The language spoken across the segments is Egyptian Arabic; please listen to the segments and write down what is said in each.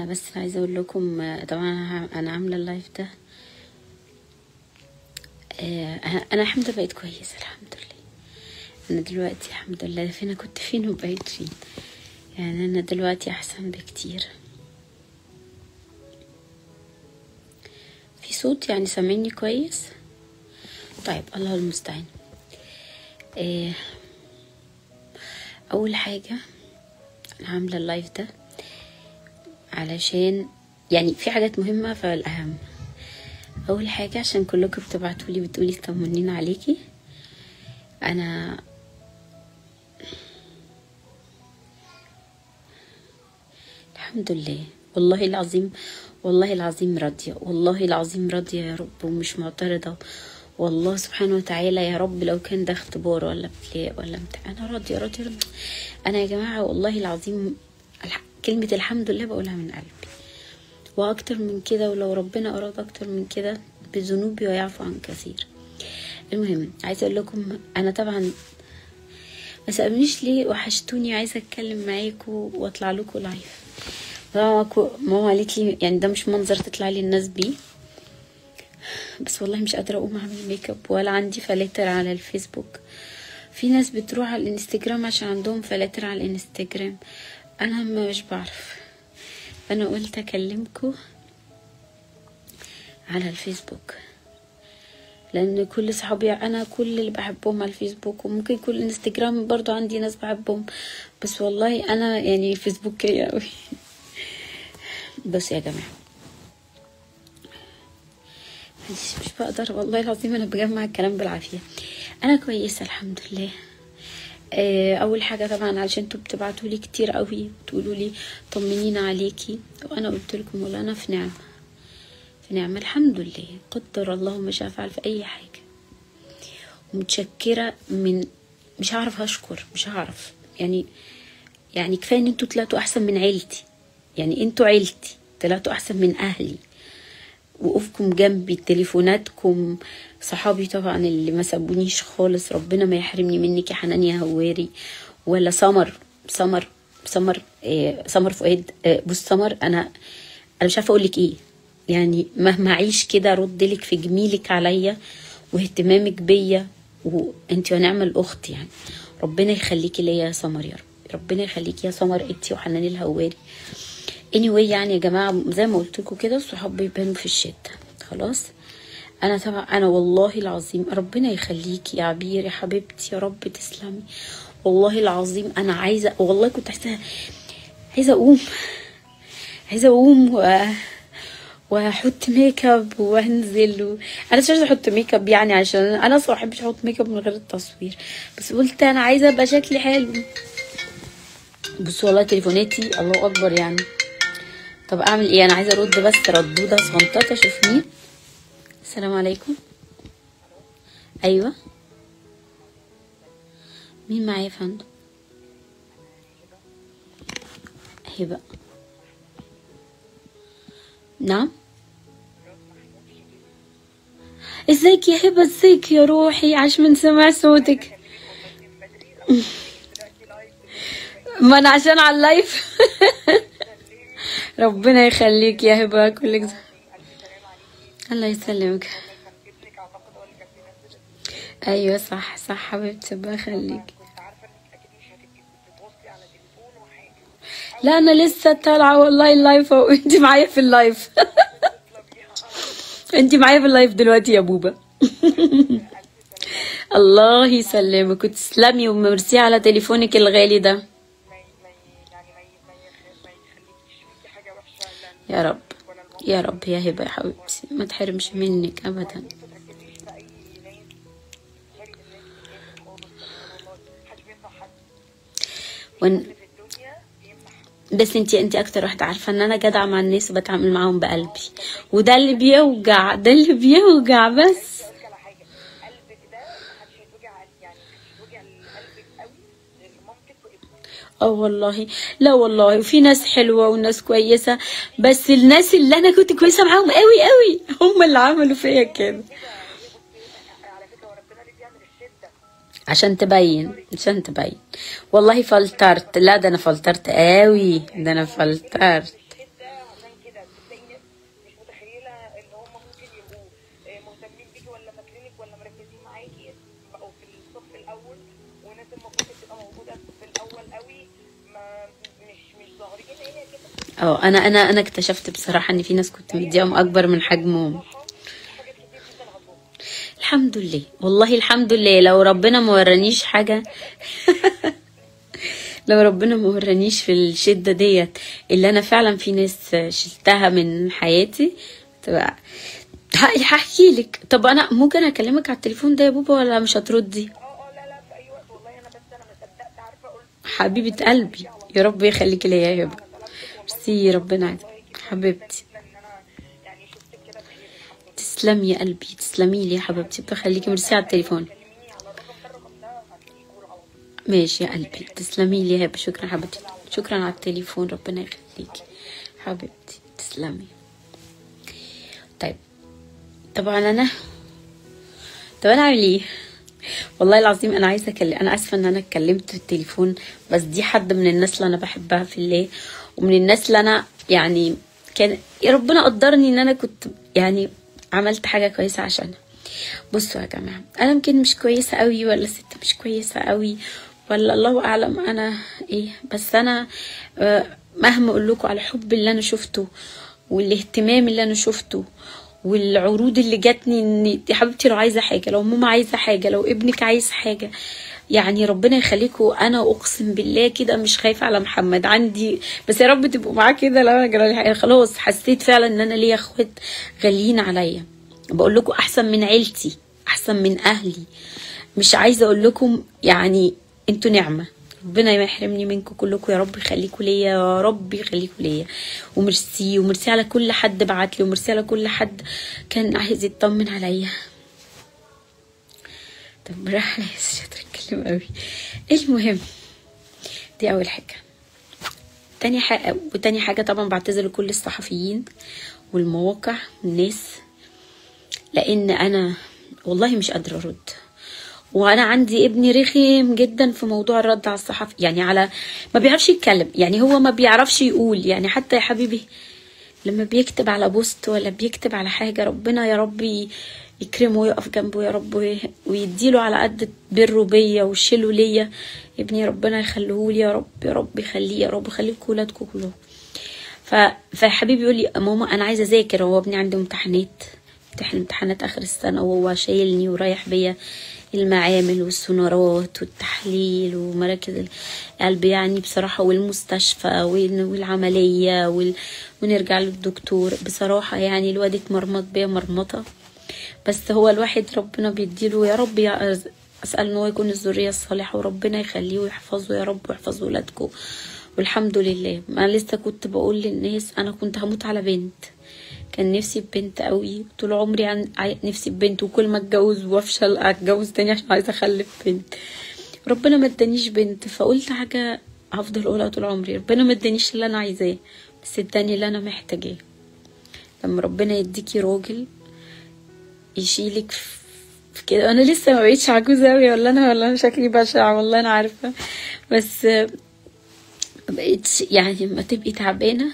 بس عايزه اقول لكم آه، طبعا انا أنا عامله اللايف ده آه، أنا- انا الحمد لله بقيت كويسه الحمد لله انا دلوقتي الحمد لله فين أنا كنت فين وبقيت فين يعني انا دلوقتي احسن بكتير في صوت يعني سامعني كويس طيب الله المستعان آه، اول حاجه انا عامله اللايف ده علشان يعني في حاجات مهمه فالاهم اول حاجه عشان كلكم بتبعتوا لي بتقولي طمنين عليكي انا الحمد لله والله العظيم والله العظيم راضية والله العظيم راضية يا رب ومش معترضة والله سبحانه وتعالى يا رب لو كان ده اختبار ولا ابتلاء ولا امتحان انا راضية راضية راضية. انا يا جماعة والله العظيم الح... كلمة الحمد لله بقولها من قلبي واكتر من كده ولو ربنا اراد اكتر من كده بذنوبي ويعفو عن كثير المهم عايزه اقول لكم انا طبعا ما سألونيش ليه وحشتوني عايزه اتكلم معاكم واطلع لكم لايف ماما كو- ماما قالت لي يعني ده مش منظر تطلع لي الناس بيه بس والله مش قادره اقوم اعمل ميك اب ولا عندي فلاتر على الفيسبوك في ناس بتروح على الانستجرام عشان عندهم فلاتر على الانستجرام انا مش بعرف انا قلت اكلمكم على الفيسبوك لان كل صحابي انا كل اللي بحبهم على الفيسبوك وممكن كل الانستجرام برضو عندي ناس بحبهم بس والله انا يعني فيسبوكية قوي بس يا جماعه معلش مش بقدر والله العظيم انا بجمع الكلام بالعافيه انا كويسه الحمد لله آه، اول حاجه طبعا علشان انتوا بتبعتوا لي كتير قوي تقولوا لي طمنينا عليكي وانا قلت لكم والله انا في نعمه في نعمه الحمد لله قدر الله ما شاء فعل في اي حاجه ومتشكره من مش هعرف اشكر مش هعرف يعني يعني كفايه ان انتوا طلعتوا احسن من عيلتي يعني انتوا عيلتي طلعتوا احسن من اهلي وقوفكم جنبي تليفوناتكم صحابي طبعا اللي ما سابونيش خالص ربنا ما يحرمني منك يا حنان يا هواري ولا سمر سمر سمر إيه سمر فؤاد إيه بص سمر انا انا مش عارفه اقول لك ايه يعني مهما اعيش كده ارد لك في جميلك عليا واهتمامك بيا وانت ونعم الاخت يعني ربنا يخليكي ليا يا سمر يا رب ربنا يخليكي يا سمر انتي وحنان الهواري anyway يعني يا جماعه زي ما قلت لكم كده الصحاب بيبانوا في الشده خلاص انا طبعا انا والله العظيم ربنا يخليكي يا عبير يا حبيبتي يا رب تسلمي والله العظيم انا عايزه والله كنت عايزه عايزه اقوم عايزه اقوم و... واحط ميك اب وانزل و... انا مش عايزه احط ميك اب يعني عشان انا اصلا ما بحبش احط ميك اب من غير التصوير بس قلت انا عايزه ابقى شكلي حلو بصوا والله تليفوناتي الله اكبر يعني طب اعمل ايه انا عايزه ارد بس ردوده صغنططه اشوف مين السلام عليكم ايوه مين معايا يا فندم هبه نعم ازيك يا هبه ازيك يا روحي عاش من سمع صوتك ما انا عشان على اللايف ربنا يخليك يا هبه كلك زي- الله يسلمك ايوه صح صح حبيبتي الله يخليك لا انا لسه طالعه والله اللايف وانت معايا في اللايف انت معايا في اللايف دلوقتي يا بوبا الله يسلمك وتسلمي وميرسي على تليفونك الغالي ده يا رب يا رب يا هبه يا حبيبتي ما تحرمش منك ابدا ون... بس انتي انتي اكتر واحدة عارفة ان انا جدعة مع الناس وبتعامل معاهم بقلبي وده اللي بيوجع ده اللي بيوجع بس اه والله لا والله وفي ناس حلوة وناس كويسة بس الناس اللي انا كنت كويسة معاهم قوي قوي هم اللي عملوا فيا كده عشان تبين عشان تبين والله فلترت لا ده انا فلترت قوي ده انا فلترت الاول وناس المفروض تبقى موجوده في الاول قوي ما مش مش ظاهرين هي كده اه انا انا انا اكتشفت بصراحه ان في ناس كنت مديهم اكبر من حجمهم صراحه في حاجات كتير جدا عندهم الحمد لله والله الحمد لله لو ربنا ما ورانيش حاجه لو ربنا ما ورانيش في الشده ديت اللي انا فعلا في ناس شلتها من حياتي تبقى ه- هحكي لك طب انا ممكن اكلمك على التليفون ده يا بابا ولا مش هتردي اه اه لا لا في اي وقت والله انا بس انا ما صدقت عارفه قلت حبيبه قلبي يا رب يخليكي ليا يا هبه ميرسي ربنا يعزك حبيبتي جدا ان انا يعني شفتك كده بخير الحمد لله تسلمي يا قلبي تسلمي لي يا حبيبتي بخليكي ميرسي على التليفون كلميني على الرقم ده الرقم ده هتلاقيه كول على طول ماشي يا قلبي تسلمي لي يا هبه شكرا حبيبتي شكرا على التليفون ربنا يخليكي حبيبتي تسلمي طيب طبعا انا طب انا اعمل ايه والله العظيم انا عايزه اكلم انا اسفه ان انا اتكلمت في التليفون بس دي حد من الناس اللي انا بحبها في الله ومن الناس اللي انا يعني كان يا ربنا قدرني ان انا كنت يعني عملت حاجه كويسه عشانها بصوا يا جماعه انا يمكن مش كويسه قوي ولا ست مش كويسه قوي ولا الله اعلم انا ايه بس انا آه، مهما اقول لكم على الحب اللي انا شفته والاهتمام اللي انا شفته والعروض اللي جاتني ان يا حبيبتي لو عايزه حاجه لو ماما عايزه حاجه لو ابنك عايز حاجه يعني ربنا يخليكوا انا اقسم بالله كده مش خايفه على محمد عندي بس يا رب تبقوا معاه كده لو انا جرالي حاجه خلاص حسيت فعلا ان انا ليا اخوات غاليين عليا بقول لكم احسن من عيلتي احسن من اهلي مش عايزه اقول لكم يعني انتوا نعمه ربنا ما يحرمني منكم كلكم يا رب يخليكم ليا يا رب يخليكم ليا وميرسي وميرسي على كل حد بعت لي وميرسي على كل حد كان عايز يطمن عليا طب براحة انا لسه شاطرة اتكلم قوي المهم دي اول حاجة تاني حاجة وتاني حاجة طبعا بعتذر لكل الصحفيين والمواقع والناس لان انا والله مش قادرة ارد وانا عندي ابني رخم جدا في موضوع الرد على الصحفي يعني على ما بيعرفش يتكلم يعني هو ما بيعرفش يقول يعني حتى يا حبيبي لما بيكتب على بوست ولا بيكتب على حاجة ربنا يا رب يكرمه ويقف جنبه يا رب وي- ويديله على قد بره بيا وشيله ليا ابني ربنا يخليهولي يا رب يا رب يخليه يا رب يخليكم ولادكم كلهم ف... فحبيبي يقول لي ماما انا عايزه اذاكر هو ابني عنده امتحانات امتحان امتحانات اخر السنه وهو شايلني ورايح بيا المعامل والسونارات والتحليل ومراكز القلب يعني بصراحه والمستشفى وال- والعمليه وال... ونرجع للدكتور بصراحه يعني الواد اتمرمط بيا مرمطه بس هو الواحد ربنا بيديله يا رب يا اسال ان هو يكون الذريه الصالحه وربنا يخليه ويحفظه يا رب ويحفظ ولادكم والحمد لله ما لسه كنت بقول للناس انا كنت هموت على بنت كان نفسي ببنت قوي طول عمري عن... عاي- نفسي ببنت وكل ما اتجوز وافشل اتجوز تاني عشان عايزه اخلف بنت ربنا ما ادانيش بنت فقلت حاجه هفضل اقولها طول عمري ربنا ما ادانيش اللي انا عايزاه بس اداني اللي انا محتاجاه لما ربنا يديكي راجل يشيلك في في كده انا لسه ما بقيتش عجوزه قوي ولا انا ولا انا شكلي بشع والله انا عارفه بس آه، ما بقيتش يعني لما تبقي تعبانه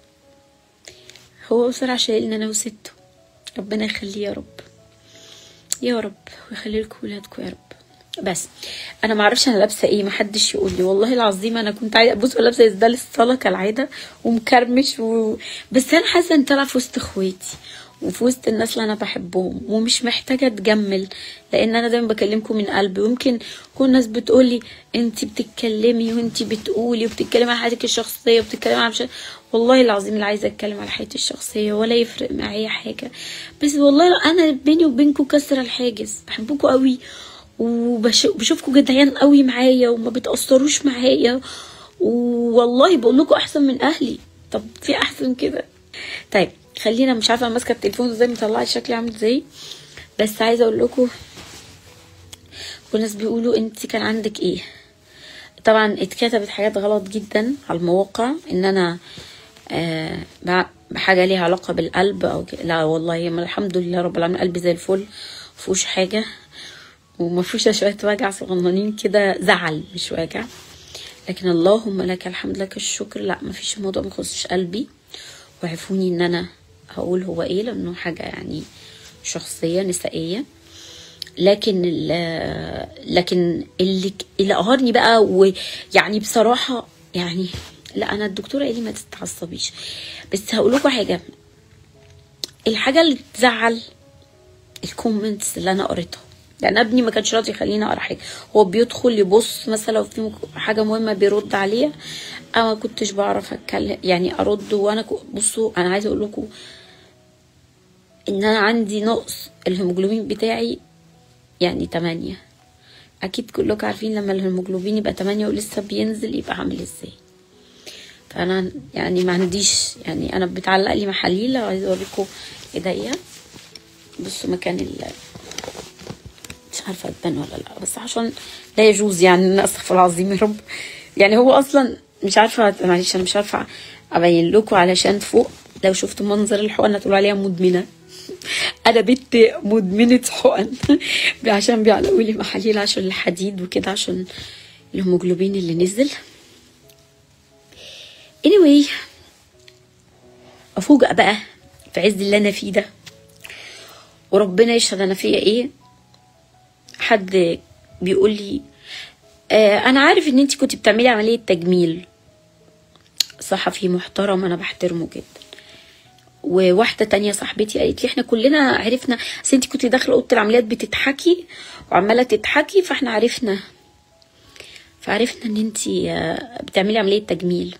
هو بسرعه شايلني انا وسته ربنا يخليه يا رب يا رب ويخلي لكم ولادكم يا رب بس انا ما اعرفش انا لابسه ايه ما حدش يقول لي والله العظيم انا كنت عايزه بص لابسه اسدال الصلاه كالعاده ومكرمش و... بس انا حاسه ان طالعه في وسط اخواتي وفي وسط الناس اللي انا بحبهم ومش محتاجه اتجمل لان انا دايما بكلمكم من قلبي ويمكن كل الناس بتقولي انت بتتكلمي وانت بتقولي وبتتكلمي عن حياتك الشخصيه وبتتكلمي عن مش... والله العظيم اللي عايزه اتكلم على حياتي الشخصيه ولا يفرق معايا حاجه بس والله انا بيني وبينكم كسر الحاجز بحبكم قوي وبشوفكم جدعان قوي معايا وما بتأثروش معايا والله بقول لكم احسن من اهلي طب في احسن كده طيب خلينا مش عارفه انا ماسكه التليفون ازاي مطلعه شكلي عامل ازاي بس عايزه اقول لكم كل الناس بيقولوا انت كان عندك ايه طبعا اتكتبت حاجات غلط جدا على المواقع ان انا آه بحاجه ليها علاقه بالقلب او كده. لا والله ما الحمد لله رب العالمين قلبي زي الفل مفيهوش حاجه وما فيهوش شويه وجع صغننين كده زعل مش وجع لكن اللهم لك الحمد لك الشكر لا ما فيش الموضوع ما يخصش قلبي وعفوني ان انا هقول هو ايه لانه حاجه يعني شخصيه نسائيه لكن ال- لكن اللي اللي قهرني بقى ويعني بصراحه يعني لا انا الدكتوره قال لي ما تتعصبيش بس هقول لكم حاجه الحاجه اللي تزعل الكومنتس اللي انا قريتها يعني ابني ما كانش راضي يخليني اقرا حاجه هو بيدخل يبص مثلا لو في مك- حاجه مهمه بيرد عليها انا ما كنتش بعرف اتكلم يعني ارد وانا كو- بصوا انا عايزه اقول لكم ان انا عندي نقص الهيموجلوبين بتاعي يعني 8 اكيد كلكم عارفين لما الهيموجلوبين يبقى 8 ولسه بينزل يبقى عامل ازاي فانا يعني ما عنديش يعني انا بتعلق لي محاليل عايزه اوريكم ايديا بصوا مكان ال مش عارفه تبان ولا لا بس عشان لا يجوز يعني أنا استغفر الله العظيم يا رب يعني هو اصلا مش عارفه معلش انا مش عارفه ابين لكم علشان فوق لو شفتوا منظر الحقنه تقولوا عليها مدمنه انا بنت مدمنه حقن عشان بيعلقوا لي محاليل عشان الحديد وكده عشان الهيموجلوبين اللي نزل anyway افوجئ بقى في عز اللي انا فيه ده وربنا يشهد انا فيا ايه حد بيقول لي آه انا عارف ان انت كنت بتعملي عمليه تجميل صحفي محترم انا بحترمه جدا وواحده تانية صاحبتي قالت لي احنا كلنا عرفنا بس انت كنت داخله اوضه العمليات بتضحكي وعماله تضحكي فاحنا عرفنا فعرفنا ان انت بتعملي عمليه تجميل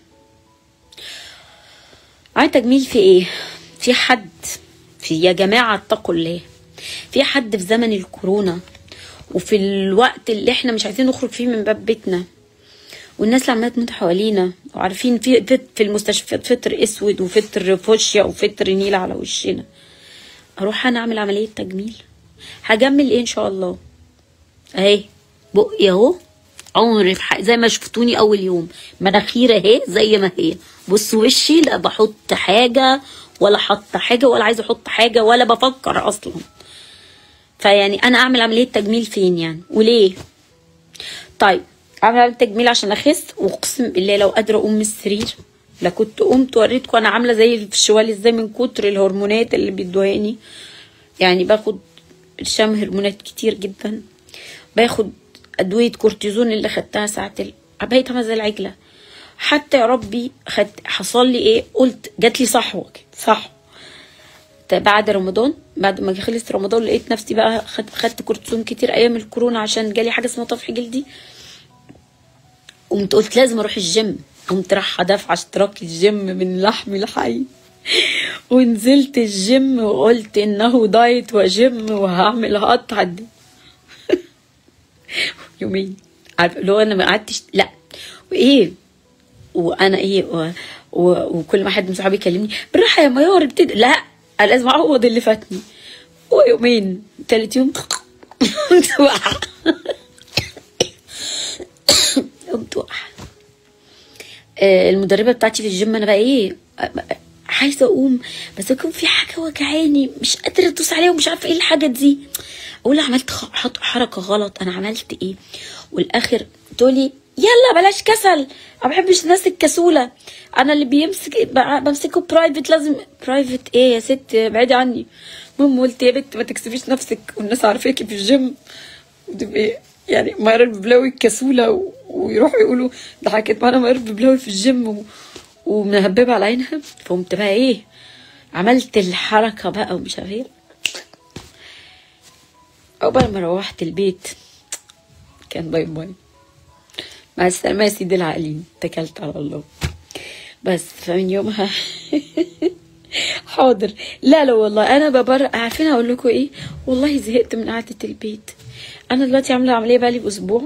عمليه تجميل في ايه في حد في يا جماعه اتقوا الله في حد في زمن الكورونا وفي الوقت اللي احنا مش عايزين نخرج فيه من باب بيتنا والناس اللي عماله تموت حوالينا وعارفين في في في المستشفيات فطر اسود وفطر فوشيا وفطر نيل على وشنا اروح انا اعمل عمليه تجميل هجمل ايه ان شاء الله اهي بقي اهو عمري في حق زي ما شفتوني اول يوم مناخير اهي زي ما هي بصوا وشي لا بحط حاجه ولا حاطه حاجه ولا عايزه احط حاجه ولا بفكر اصلا فيعني انا اعمل عمليه تجميل فين يعني وليه طيب اعمل عمليه تجميل عشان اخس واقسم بالله لو قادره اقوم من السرير لا كنت قمت وريتكم انا عامله زي الشوال ازاي من كتر الهرمونات اللي بيدوهاني يعني باخد شام هرمونات كتير جدا باخد ادويه كورتيزون اللي خدتها ساعه ال... بقيت عامله زي العجله حتى يا ربي خد حصل لي ايه قلت جات لي صحوه كده صحوه بعد رمضان بعد ما خلص رمضان لقيت نفسي بقى خد خدت كورتيزون كتير ايام الكورونا عشان جالي حاجه اسمها طفح جلدي قمت قلت لازم اروح الجيم قمت رايحه دافعه اشتراك الجيم من لحمي الحي ونزلت الجيم وقلت انه دايت وجيم وهعمل هقطع الدنيا يومين عارفه اللي هو انا ما قعدتش لا وايه وانا ايه و... و... وكل ما حد من صحابي يكلمني بالراحه يا ميار ابتدي لا انا لازم اعوض اللي فاتني ويومين تالت يوم قمت واقعه قمت واقعه آه، المدربه بتاعتي في الجيم انا بقى ايه آه، عايزه اقوم بس يكون في حاجه وجعاني مش قادره ادوس عليها ومش عارفه ايه الحاجه دي اقول لها عملت خ- حط- حركه غلط انا عملت ايه والاخر تقولي يلا بلاش كسل ما بحبش الناس الكسوله انا اللي بيمسك ب- بمسكه برايفت لازم برايفت ايه يا ست ابعدي عني المهم قلت يا بنت ما تكسبيش نفسك والناس عارفاكي في الجيم وتبقي يعني ماير الببلاوي الكسوله و... ويروحوا يقولوا ده حكيت معانا ماير الببلاوي في الجيم و... ومهببه على عينها فقمت بقى ايه عملت الحركه بقى ومش عارفه ايه أول ما روحت البيت كان باي باي مع السلامة يا سيدي العقلين اتكلت على الله بس فمن يومها حاضر لا لا والله انا ببر عارفين اقول لكم ايه والله زهقت من قعده البيت انا دلوقتي عامله عمليه بقالي باسبوع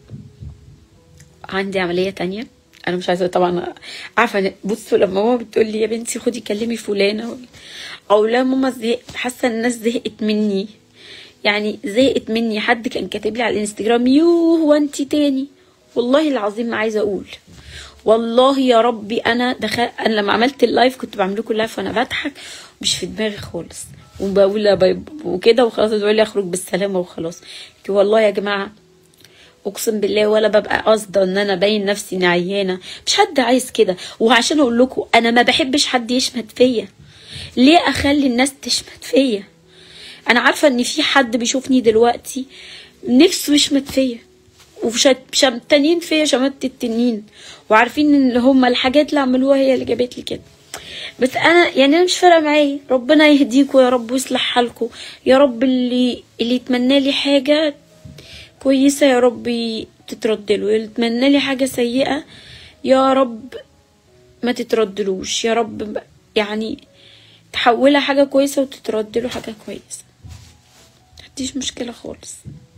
عندي عمليه تانية انا مش عايزه طبعا عارفه بصوا لما ماما بتقول لي يا بنتي خدي كلمي فلانه او لا ماما زهقت حاسه الناس زهقت مني يعني زهقت مني حد كان كاتب لي على الانستجرام يوه هو انت تاني والله العظيم ما عايزه اقول والله يا ربي انا دخل انا لما عملت اللايف كنت بعمل لكم اللايف وانا بضحك مش في دماغي خالص وبقول يا باي وكده وخلاص تقول لي اخرج بالسلامه وخلاص لكن والله يا جماعه اقسم بالله ولا ببقى قاصده ان انا ابين نفسي اني عيانه مش حد عايز كده وعشان اقول لكم انا ما بحبش حد يشمت فيا ليه اخلي الناس تشمت فيا انا عارفه ان في حد بيشوفني دلوقتي نفسه يشمت فيا وشمتانين فيا شمت التنين وعارفين ان هم الحاجات اللي عملوها هي اللي جابت لي كده بس انا يعني انا مش فارقه معايا ربنا يهديكوا يا رب ويصلح حالكم يا رب اللي اللي يتمنى لي حاجه كويسه يا رب تترد له اللي يتمنى لي حاجه سيئه يا رب ما تتردلوش يا رب يعني تحولها حاجه كويسه وتترد له حاجه كويسه مفيش مشكله خالص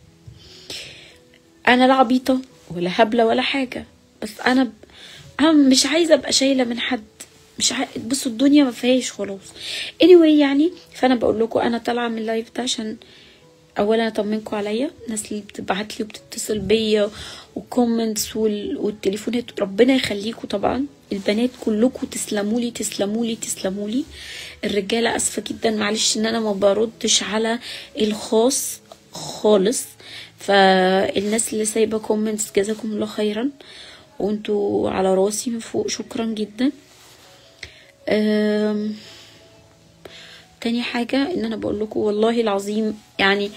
انا لا عبيطه ولا هبله ولا حاجه بس انا ب... انا مش عايزه ابقى شايله من حد مش عاي... بصوا الدنيا ما فيهاش خلاص anyway يعني فانا بقول لكم انا طالعه من اللايف ده عشان اولا اطمنكم عليا الناس اللي بتبعت لي وبتتصل بيا وكومنتس وال... والتليفونات ربنا يخليكم طبعا البنات كلكم تسلموا لي تسلموا لي تسلموا لي الرجاله اسفه جدا معلش ان انا ما بردش على الخاص خالص فالناس اللي سايبه كومنتس جزاكم الله خيرا وانتوا على راسي من فوق شكرا جدا أم... تاني حاجة ان انا بقول لكم والله العظيم يعني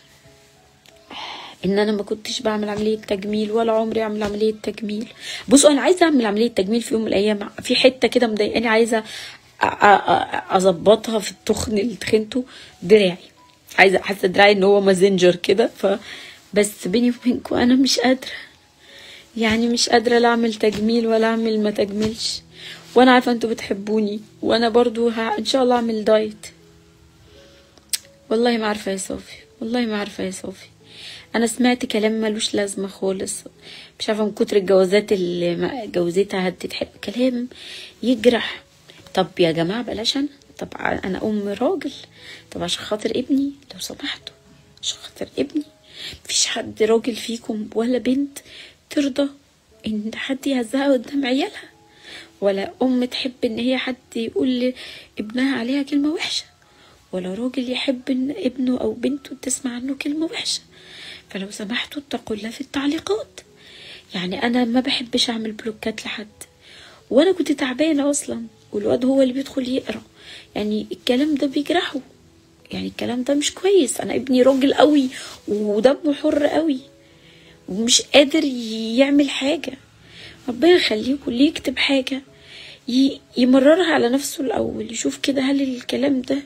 ان انا ما كنتش بعمل عملية تجميل ولا عمري اعمل عملية تجميل بصوا انا عايزة اعمل عملية تجميل في يوم من الايام في حتة كده مضايقاني عايزة اظبطها في التخن اللي تخنته دراعي عايزة حاسة دراعي ان هو مازنجر كده ف بس بيني وبينكم انا مش قادرة يعني مش قادرة لا اعمل تجميل ولا اعمل ما تجملش وانا عارفة انتوا بتحبوني وانا برضو ها ان شاء الله اعمل دايت والله ما عارفة يا صوفي والله ما عارفة يا صوفي انا سمعت كلام ملوش لازمة خالص مش عارفة من كتر الجوازات اللي جوزتها هتتحب كلام يجرح طب يا جماعة بلاش انا طب انا ام راجل طب عشان خاطر ابني لو سمحتوا عشان خاطر ابني مفيش حد راجل فيكم ولا بنت ترضى ان حد يهزها قدام عيالها ولا ام تحب ان هي حد يقول لابنها عليها كلمه وحشه ولا راجل يحب ان ابنه او بنته تسمع عنه كلمه وحشه فلو سمحتوا اتقوا الله في التعليقات يعني انا ما بحبش اعمل بلوكات لحد وانا كنت تعبانه اصلا والواد هو اللي بيدخل يقرا يعني الكلام ده بيجرحه يعني الكلام ده مش كويس انا ابني راجل قوي ودمه حر قوي ومش قادر يعمل حاجه ربنا يخليه واللي يكتب حاجه يمررها على نفسه الاول يشوف كده هل الكلام ده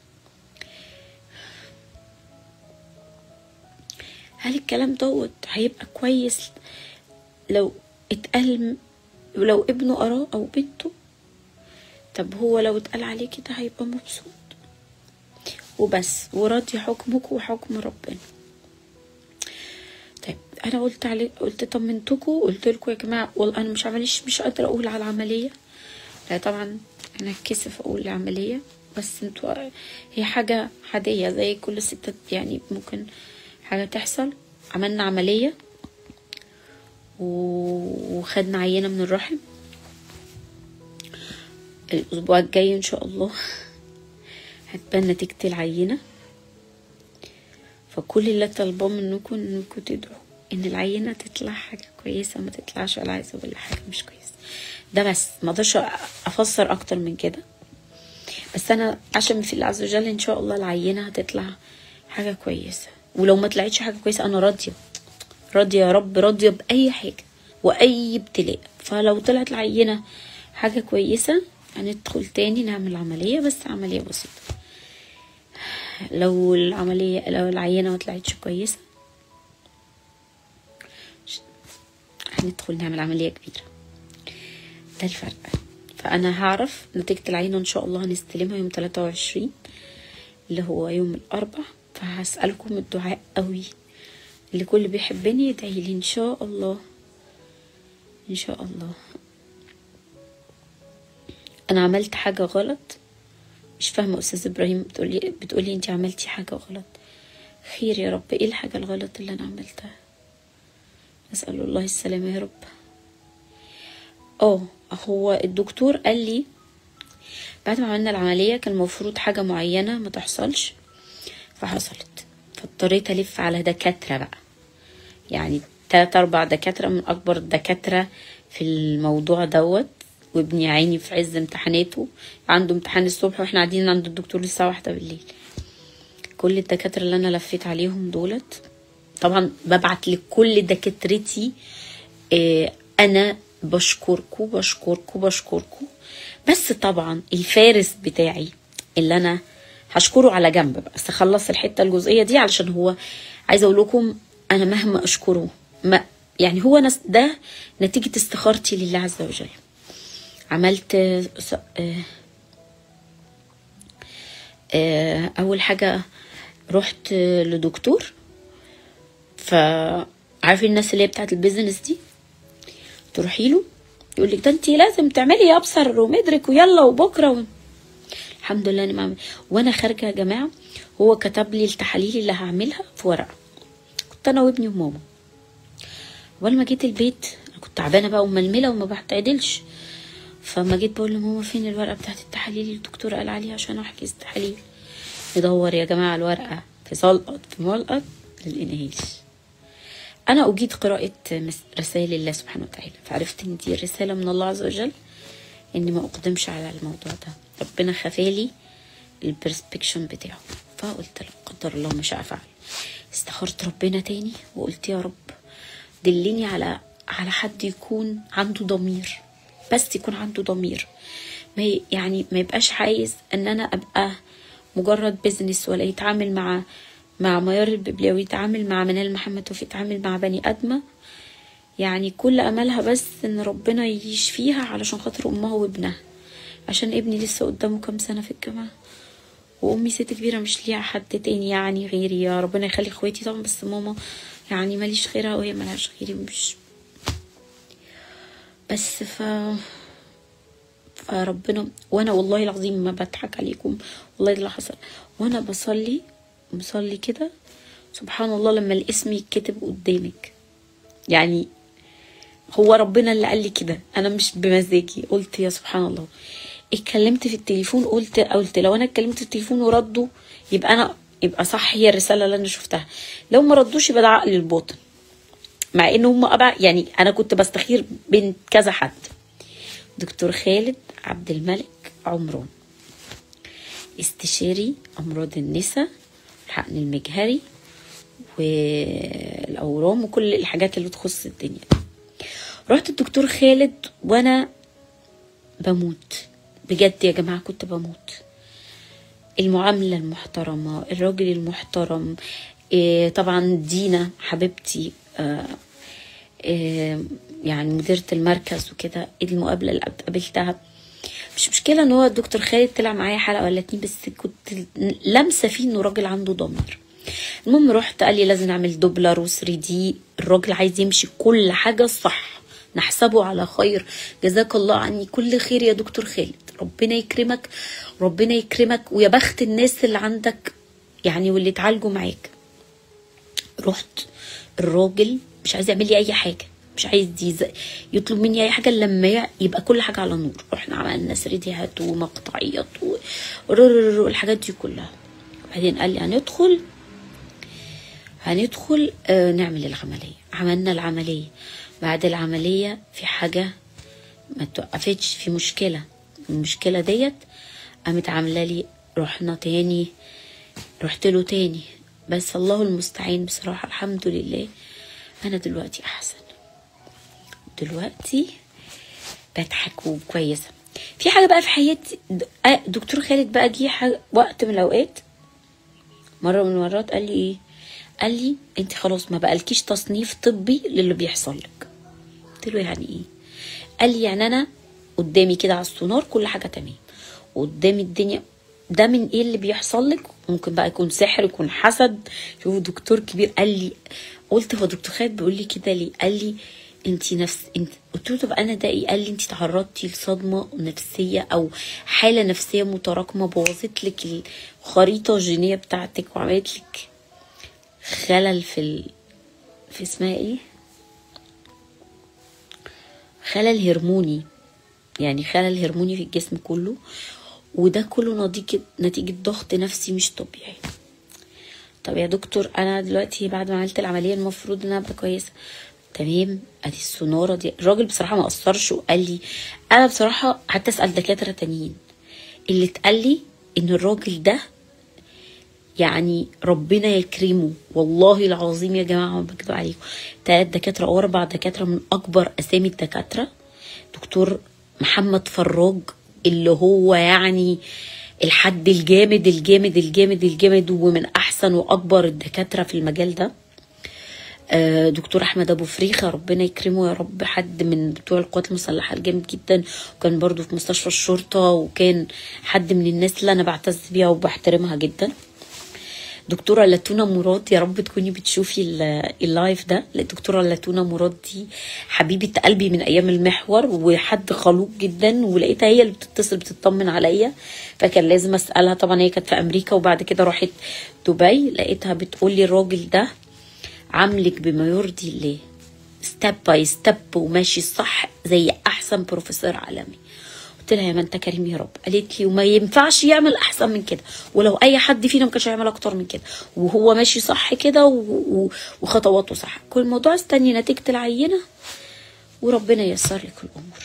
هل الكلام دوت هيبقى كويس لو اتقال لو ابنه قراه او بنته طب هو لو اتقال عليه كده هيبقى مبسوط وبس وراضي حكمك وحكم ربنا طيب انا قلت علي قلت طمنتكم قلت لكم يا جماعه والله انا مش عمليش مش قادره اقول على العمليه لا طبعا انا اتكسف اقول العمليه بس انتوا هي حاجه عاديه زي كل الستات يعني ممكن حاجه تحصل عملنا عمليه وخدنا عينه من الرحم الاسبوع الجاي ان شاء الله هتبان نتيجة العينة فكل اللي طالباه منكم انكم تدعوا ان العينة تطلع حاجة كويسة ما تطلعش ولا عايزة ولا حاجة مش كويسة ده بس ما اقدرش افسر اكتر من كده بس انا عشان في الله عز وجل ان شاء الله العينة هتطلع حاجة كويسة ولو ما طلعتش حاجة كويسة انا راضية راضية يا رب راضية بأي حاجة وأي ابتلاء فلو طلعت العينة حاجة كويسة هندخل تاني نعمل عملية بس عملية بسيطة لو العملية لو العينة ما طلعتش كويسة هندخل نعمل عملية كبيرة ده الفرق فأنا هعرف نتيجة العينة إن شاء الله هنستلمها يوم تلاتة وعشرين اللي هو يوم الأربع فهسألكم الدعاء قوي اللي كل بيحبني يدعي لي إن شاء الله إن شاء الله أنا عملت حاجة غلط مش فاهمة أستاذ إبراهيم بتقولي بتقولي أنت عملتي حاجة غلط خير يا رب إيه الحاجة الغلط اللي أنا عملتها أسأل الله السلامة يا رب اه هو الدكتور قال لي بعد ما عملنا العملية كان المفروض حاجة معينة ما تحصلش فحصلت فاضطريت ألف على دكاترة بقى يعني تلات أربع دكاترة من أكبر الدكاترة في الموضوع دوت وابني عيني في عز امتحاناته عنده امتحان الصبح واحنا قاعدين عند الدكتور للساعة واحدة بالليل كل الدكاتره اللي انا لفيت عليهم دولت طبعا ببعت لكل دكاترتي آه، انا بشكركم بشكركم بشكركم بس طبعا الفارس بتاعي اللي انا هشكره على جنب بقى بس اخلص الحته الجزئيه دي علشان هو عايزه اقول لكم انا مهما اشكره ما يعني هو نس ده نتيجه استخارتي لله عز وجل عملت آه، س- آه، آه، اول حاجه رحت لدكتور فعارفين الناس اللي هي بتاعت البيزنس دي تروحي له يقول لك ده انت لازم تعملي ابصر ومدرك ويلا وبكره و... الحمد لله اني بعمل وانا خارجه يا جماعه هو كتب لي التحاليل اللي هعملها في ورقه كنت انا وابني وماما اول ما جيت البيت انا كنت تعبانه بقى وململه وما بتعدلش فما جيت بقول لماما فين الورقه بتاعت التحاليل اللي الدكتور قال عليها عشان احجز تحاليل ندور يا جماعه الورقه في سلقط في ملقط للانهيش انا اجيد قراءه مس- رسائل الله سبحانه وتعالى فعرفت ان دي رساله من الله عز وجل اني ما اقدمش على الموضوع ده ربنا خفالي البرسبكشن بتاعه فقلت لا قدر الله ما شاء فعل استخرت ربنا تاني وقلت يا رب دلني على على حد يكون عنده ضمير بس يكون عنده ضمير ما ي- يعني ما يبقاش عايز ان انا ابقى مجرد بيزنس ولا يتعامل مع مع ميار الببلاوي يتعامل مع منال محمد وفي يتعامل مع بني ادمه يعني كل املها بس ان ربنا يشفيها علشان خاطر امها وابنها عشان ابني لسه قدامه كام سنه في الجامعه وامي ست كبيره مش ليها حد تاني يعني غيري يا ربنا يخلي اخواتي طبعا بس ماما يعني ماليش غيرها وهي ملهاش غيري مش بس ف فربنا وانا والله العظيم ما بضحك عليكم والله ده اللي حصل وانا بصلي بصلي كده سبحان الله لما الاسم يتكتب قدامك يعني هو ربنا اللي قال لي كده انا مش بمزاجي قلت يا سبحان الله اتكلمت في التليفون قلت قلت لو انا اتكلمت في التليفون وردوا يبقى انا يبقى صح هي الرساله اللي انا شفتها لو ما ردوش يبقى ده عقل الباطن مع ان هم أبع يعني انا كنت بستخير بين كذا حد دكتور خالد عبد الملك عمران استشاري امراض النساء الحقن المجهري والاورام وكل الحاجات اللي تخص الدنيا رحت الدكتور خالد وانا بموت بجد يا جماعه كنت بموت المعامله المحترمه الراجل المحترم إيه طبعا دينا حبيبتي آه إيه يعني مديرة المركز وكده المقابلة اللي قابلتها مش مشكلة ان هو الدكتور خالد طلع معايا حلقة ولا اتنين بس كنت لامسة فيه انه راجل عنده ضمير المهم رحت قال لي لازم نعمل دوبلر و3 دي الراجل عايز يمشي كل حاجة صح نحسبه على خير جزاك الله عني كل خير يا دكتور خالد ربنا يكرمك ربنا يكرمك ويا بخت الناس اللي عندك يعني واللي اتعالجوا معاك رحت الراجل مش عايز يعمل لي اي حاجه مش عايز يز... يطلب مني اي حاجه إلا لما ي- يبقى كل حاجه على نور رحنا عملنا سريديهات ومقطعيات و... ورررر والحاجات دي كلها وبعدين قال لي هندخل هندخل آه نعمل العمليه عملنا العمليه بعد العمليه في حاجه ما توقفتش في مشكله المشكله ديت قامت عامله لي رحنا تاني رحت له تاني بس الله المستعان بصراحه الحمد لله انا دلوقتي احسن دلوقتي بضحك وكويسه في حاجه بقى في حياتي د- آه، دكتور خالد بقى جه حاجة- وقت من الاوقات مره من المرات قال لي ايه قال لي انت خلاص ما بقالكيش تصنيف طبي للي بيحصل لك قلت له يعني ايه قال لي يعني انا قدامي كده على السونار كل حاجه تمام وقدامي الدنيا ده من ايه اللي بيحصل لك ممكن بقى يكون سحر يكون حسد شوف دكتور كبير قال لي قلت هو دكتور خالد بيقول لي كده ليه قال لي انت نفس انت قلت له طب انا ده ايه قال لي انت تعرضتي لصدمه نفسيه او حاله نفسيه متراكمه بوظت لك الخريطه الجينيه بتاعتك وعملت لك خلل في ال... في اسمها ايه خلل هرموني يعني خلل هرموني في الجسم كله وده كله نتيجة نتيجة ضغط نفسي مش طبيعي طب يا دكتور انا دلوقتي بعد ما عملت العمليه المفروض ان انا ابقى كويسه تمام ادي السوناره دي الراجل بصراحه ما قصرش وقال لي انا بصراحه حتى اسال دكاتره تانيين اللي اتقال لي ان الراجل ده يعني ربنا يكرمه والله العظيم يا جماعه ما بكذب عليكم ثلاث دكاتره او اربع دكاتره من اكبر اسامي الدكاتره دكتور محمد فراج اللي هو يعني الحد الجامد الجامد الجامد الجامد ومن احسن واكبر الدكاتره في المجال ده آه، دكتور احمد ابو فريخه ربنا يكرمه يا رب حد من بتوع القوات المسلحه الجامد جدا وكان برضو في مستشفى الشرطه وكان حد من الناس اللي انا بعتز بيها وبحترمها جدا دكتوره لاتونا مراد يا رب تكوني بتشوفي ال- اللايف ده الدكتوره لاتونا مراد دي حبيبه قلبي من ايام المحور وحد خلوق جدا ولقيتها هي اللي بتتصل بتطمن عليا فكان لازم اسالها طبعا هي كانت في امريكا وبعد كده راحت دبي لقيتها بتقول لي الراجل ده عاملك بما يرضي الله ستيب باي ستيب وماشي صح زي احسن بروفيسور عالمي قلت لها يا ما انت كريم يا رب قالت لي وما ينفعش يعمل احسن من كده ولو اي حد فينا ما كانش هيعمل اكتر من كده وهو ماشي صح كده و- و- وخطواته صح كل الموضوع استني نتيجه العينه وربنا ييسر لك الامور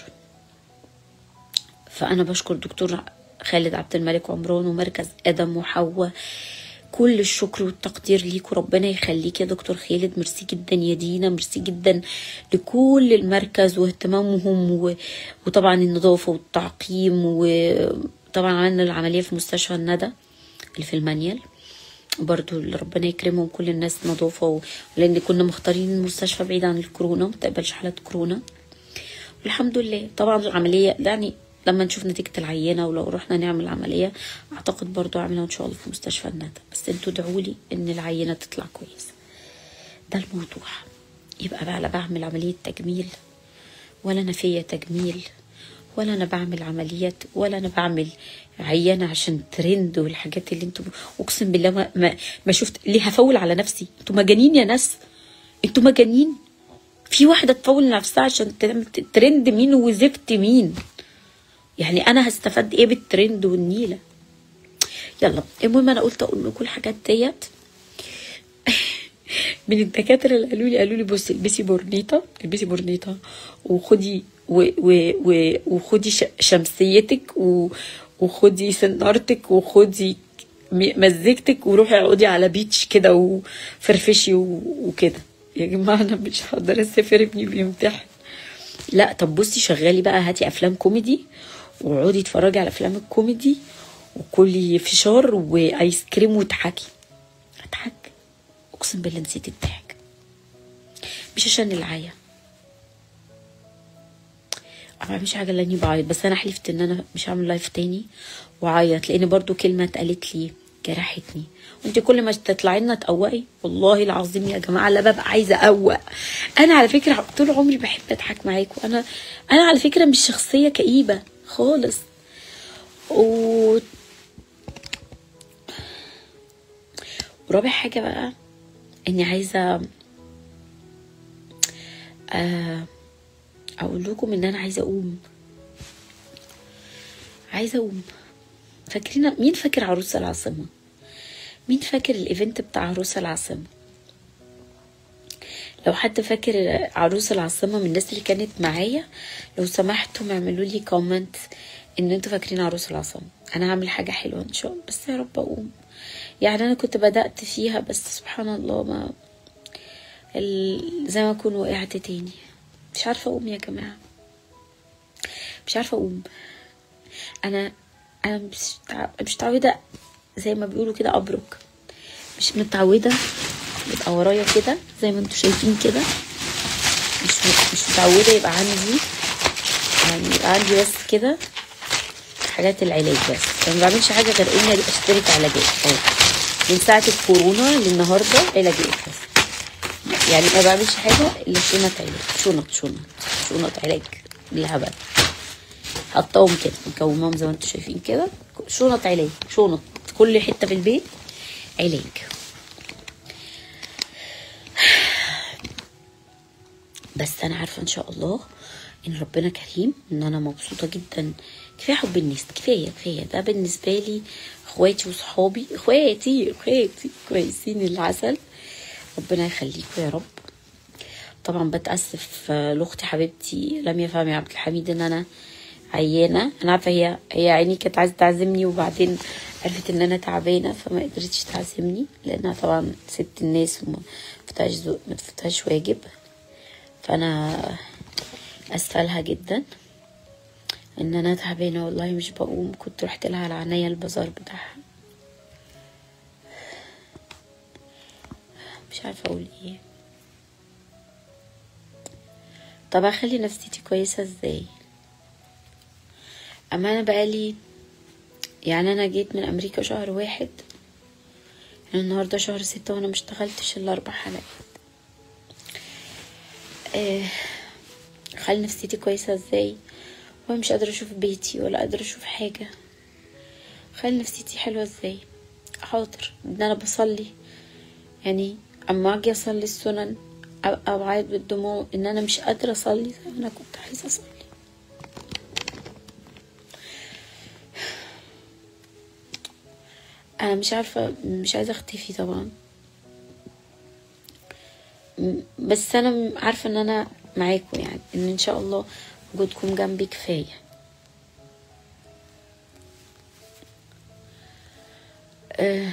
فانا بشكر دكتور خالد عبد الملك عمران ومركز ادم وحواء كل الشكر والتقدير ليك وربنا يخليك يا دكتور خالد ميرسي جدا يا دينا ميرسي جدا لكل المركز واهتمامهم و... وطبعا النظافة والتعقيم وطبعا عملنا العملية في مستشفى الندى اللي في المانيال برضو اللي ربنا يكرمهم كل الناس نظافة و... لأن كنا مختارين المستشفى بعيد عن الكورونا متقبلش حالات كورونا والحمد لله طبعا العملية يعني لما نشوف نتيجة العينة ولو رحنا نعمل عملية أعتقد برضو أعملها إن شاء الله في مستشفى الندى بس انتوا ادعوا لي إن العينة تطلع كويسة ده الموضوع يبقى بقى لا بعمل عملية تجميل ولا أنا فيا تجميل ولا أنا بعمل عمليات ولا أنا بعمل عينة عشان ترند والحاجات اللي انتوا أقسم بالله ما, ما, ما شفت ليه هفول على نفسي انتوا مجانين يا ناس انتوا مجانين في واحدة تفول نفسها عشان تعمل ترند مين وزفت مين يعني انا هستفاد ايه بالترند والنيله يلا المهم انا قلت اقول لكم الحاجات ديت من الدكاتره اللي قالوا لي قالوا لي بصي البسي بورنيطه البسي بورنيطه وخدي و و و وخدي ش- شمسيتك و وخدي سنارتك وخدي م- مزيكتك وروحي اقعدي على بيتش كده وفرفشي و- وكده يا جماعه انا مش هقدر اسافر ابني بيمتحن لا طب بصي شغالي بقى هاتي افلام كوميدي واقعدي اتفرجي على افلام الكوميدي وكلي فشار وايس كريم واضحكي اضحك اقسم بالله نسيت الضحك مش عشان العيا ما بعملش حاجه الا اني بعيط بس انا حلفت ان انا مش هعمل لايف تاني واعيط لان برضو كلمه اتقالت لي جرحتني وانت كل ما تطلعي لنا تقوقي والله العظيم يا جماعه لا ببقى عايزه اقوق انا على فكره طول عمري بحب اضحك معاكم انا انا على فكره مش شخصيه كئيبه خالص و ورابع حاجه بقى اني عايزه آه، اقول لكم ان انا عايزه اقوم عايزه اقوم فاكرين مين فاكر عروس العاصمه مين فاكر الايفنت بتاع عروس العاصمه لو حد فاكر عروس العاصمه من الناس اللي كانت معايا لو سمحتوا اعملوا لي كومنت ان انتوا فاكرين عروس العاصمه انا هعمل حاجه حلوه ان شاء الله بس يا رب اقوم يعني انا كنت بدات فيها بس سبحان الله ما ال- زي ما اكون وقعت تاني مش عارفه اقوم يا جماعه مش عارفه اقوم انا انا مش متع- مش متعوده زي ما بيقولوا كده ابرك مش متعوده يبقى ورايا كده زي ما انتوا شايفين كده مش مش متعوده يبقى عندي يعني يبقى عندي بس كده حاجات العلاج بس يعني ما بعملش حاجه غير اني اشترك علاجات اهو من ساعه الكورونا للنهارده علاجات بس يعني ما بعملش حاجه الا شنط علاج شنط شنط شنط علاج بالهبل حطاهم كده مكوماهم زي ما انتم شايفين كده شنط علاج شنط في كل حته في البيت علاج بس انا عارفه ان شاء الله ان ربنا كريم ان انا مبسوطه جدا كفايه حب الناس كفايه كفايه ده بالنسبه لي اخواتي وصحابي اخواتي اخواتي كويسين العسل ربنا يخليكم يا رب طبعا بتاسف آه، لاختي حبيبتي لميا فهمي عبد الحميد ان انا عيانه انا عارفه هي هي عيني كانت عايزه تعزمني وبعدين عرفت ان انا تعبانه فما قدرتش تعزمني لانها طبعا ست الناس وما فتهاش ذوق ما فتهاش واجب فانا اسفه لها جدا ان انا تعبانه والله مش بقوم كنت رحت لها على عينيا البازار بتاعها مش عارفه اقول ايه طب اخلي نفسيتي كويسه ازاي اما انا بقالي يعني انا جيت من امريكا شهر واحد يعني النهارده شهر ستة وانا مشتغلتش الا اربع حلقات آه خلي نفسيتي كويسه ازاي وانا مش قادره اشوف بيتي ولا قادره اشوف حاجه خلي نفسيتي حلوه ازاي حاضر ان انا بصلي يعني اما اجي اصلي السنن ابقى بعيط بالدموع ان انا مش قادره اصلي زي ما انا كنت عايزه اصلي انا مش عارفه مش عايزه اختفي طبعا م- بس انا عارفه ان انا معاكم يعني ان ان شاء الله وجودكم جنبي كفايه آه،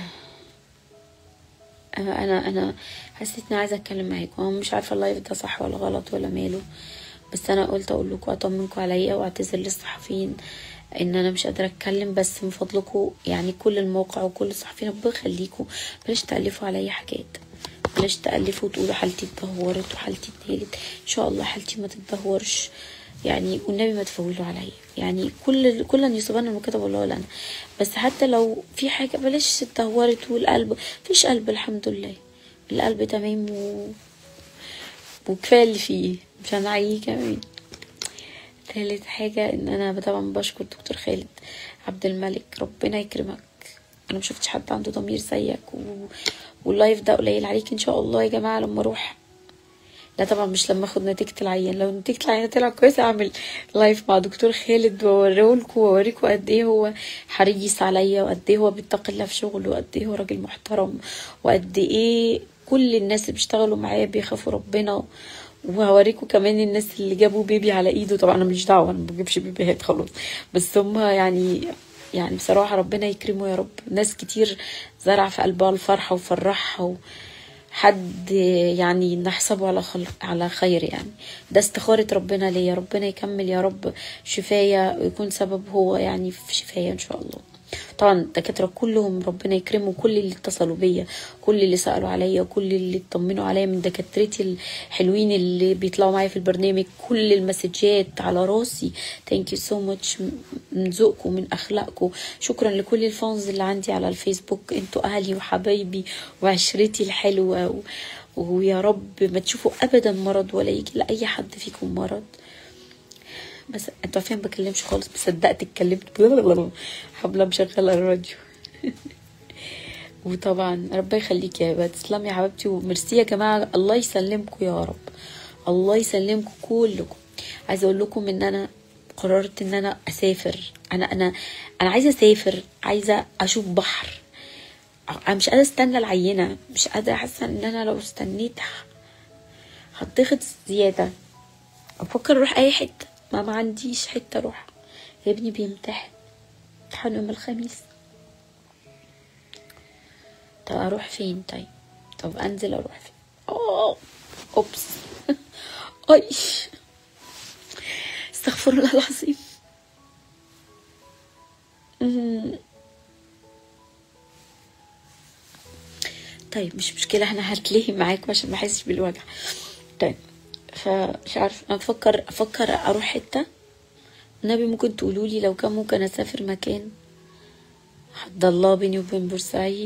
انا انا انا حسيت اني عايزه اتكلم معاكم انا مش عارفه اللايف ده صح ولا غلط ولا ماله بس انا قلت اقول لكم اطمنكم عليا واعتذر للصحفيين ان انا مش قادره اتكلم بس من فضلكم يعني كل الموقع وكل الصحفيين ربنا يخليكم بلاش تالفوا عليا حاجات بلاش تالفوا وتقولوا حالتي اتدهورت وحالتي اتنقلت ان شاء الله حالتي ما تتدهورش يعني والنبي ما تفولوا عليا يعني كل كل ان يصيبنا ما كتب الله لنا بس حتى لو في حاجه بلاش اتدهورت والقلب مفيش قلب الحمد لله القلب تمام و... وكفايه اللي فيه مش هنعيه كمان تالت حاجة ان انا طبعا بشكر دكتور خالد عبد الملك ربنا يكرمك انا مشفتش حد عنده ضمير زيك و... واللايف ده قليل عليك ان شاء الله يا جماعة لما اروح لا طبعا مش لما اخد نتيجة العيان لو نتيجة العيان طلعت كويسة اعمل لايف مع دكتور خالد واوريهولكوا واوريكوا قد ايه هو حريص عليا وقد ايه هو بيتقي الله في شغله وقد ايه هو راجل محترم وقد ايه كل الناس اللي بيشتغلوا معايا بيخافوا ربنا وهوريكم كمان الناس اللي جابوا بيبي على ايده طبعا انا مش دعوه انا ما بجيبش بيبيهات خلاص بس هم يعني يعني بصراحه ربنا يكرمه يا رب ناس كتير زرع في قلبها الفرحه وفرحها و... حد يعني نحسبه على خل... على خير يعني ده استخارة ربنا ليا ربنا يكمل يا رب شفايا ويكون سبب هو يعني في شفايا ان شاء الله طبعا الدكاترة كلهم ربنا يكرمه كل اللي اتصلوا بيا كل اللي سألوا عليا كل اللي اطمنوا عليا من دكاترتي الحلوين اللي بيطلعوا معايا في البرنامج كل المسجات على راسي ثانك يو سو ماتش من ذوقكم من اخلاقكم شكرا لكل الفانز اللي عندي على الفيسبوك انتوا اهلي وحبايبي وعشرتي الحلوه و... ويا رب ما تشوفوا ابدا مرض ولا يجي لاي حد فيكم مرض بس انتوا عارفين ما بكلمش خالص بصدقت اتكلمت حبلة مشغلة الراديو وطبعا ربنا يخليك يا هبه تسلمي يا حبيبتي وميرسي يا جماعه الله يسلمكم يا رب الله يسلمكم كلكم عايزه اقول لكم ان انا قررت ان انا اسافر انا انا انا عايزه اسافر عايزه اشوف بحر انا مش قادره استنى العينه مش قادره حاسه ان انا لو استنيت هتضغط زياده افكر اروح اي حته ما ما عنديش حته اروح ابني بيمتحن امتحان يوم الخميس طب اروح فين طيب طب انزل اروح فين اه اوبس اي استغفر الله العظيم أمم. طيب مش مشكلة انا هتلهي معاكم عشان ما احسش بالوجع طيب فمش عارف انا بفكر افكر اروح حتة النبي ممكن تقولوا لي لو كان ممكن اسافر مكان حد الله بيني وبين بورسعيد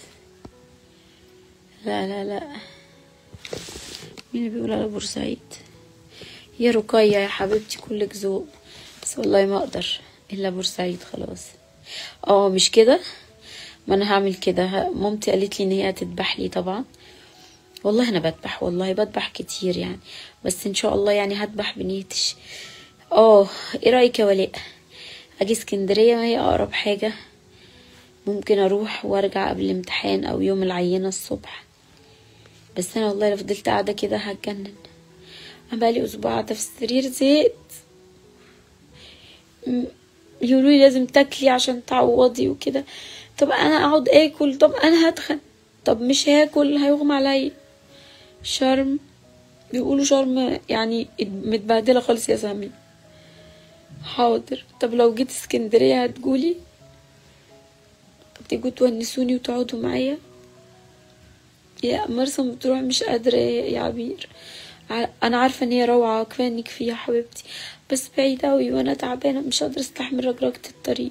لا لا لا مين اللي بيقول على بورسعيد يا رقية يا حبيبتي كلك ذوق بس والله ما اقدر الا بورسعيد خلاص اه مش كده ما انا هعمل كده ه- مامتي قالت لي ان هي هتذبح لي طبعا والله انا بذبح والله بذبح كتير يعني بس ان شاء الله يعني هذبح بنيتش اه ايه رايك يا ولاء اجي اسكندريه ما هي اقرب حاجه ممكن اروح وارجع قبل الامتحان او يوم العينه الصبح بس انا والله لو فضلت قاعده كده هتجنن انا بقالي اسبوع قاعده في السرير زهقت م- يقولوا لي لازم تاكلي عشان تعوضي وكده طب انا اقعد اكل طب انا هتخن طب مش هاكل هيغمى عليا شرم بيقولوا شرم يعني متبهدله خالص يا سامي حاضر طب لو جيت اسكندريه هتقولي تيجوا تونسوني وتقعدوا معايا يا مرسى مطروح مش قادرة يا عبير ع- انا عارفة ان هي روعة كفاية انك فيها حبيبتي بس بعيدة اوي وانا تعبانة مش قادرة استحمل رجرجة الطريق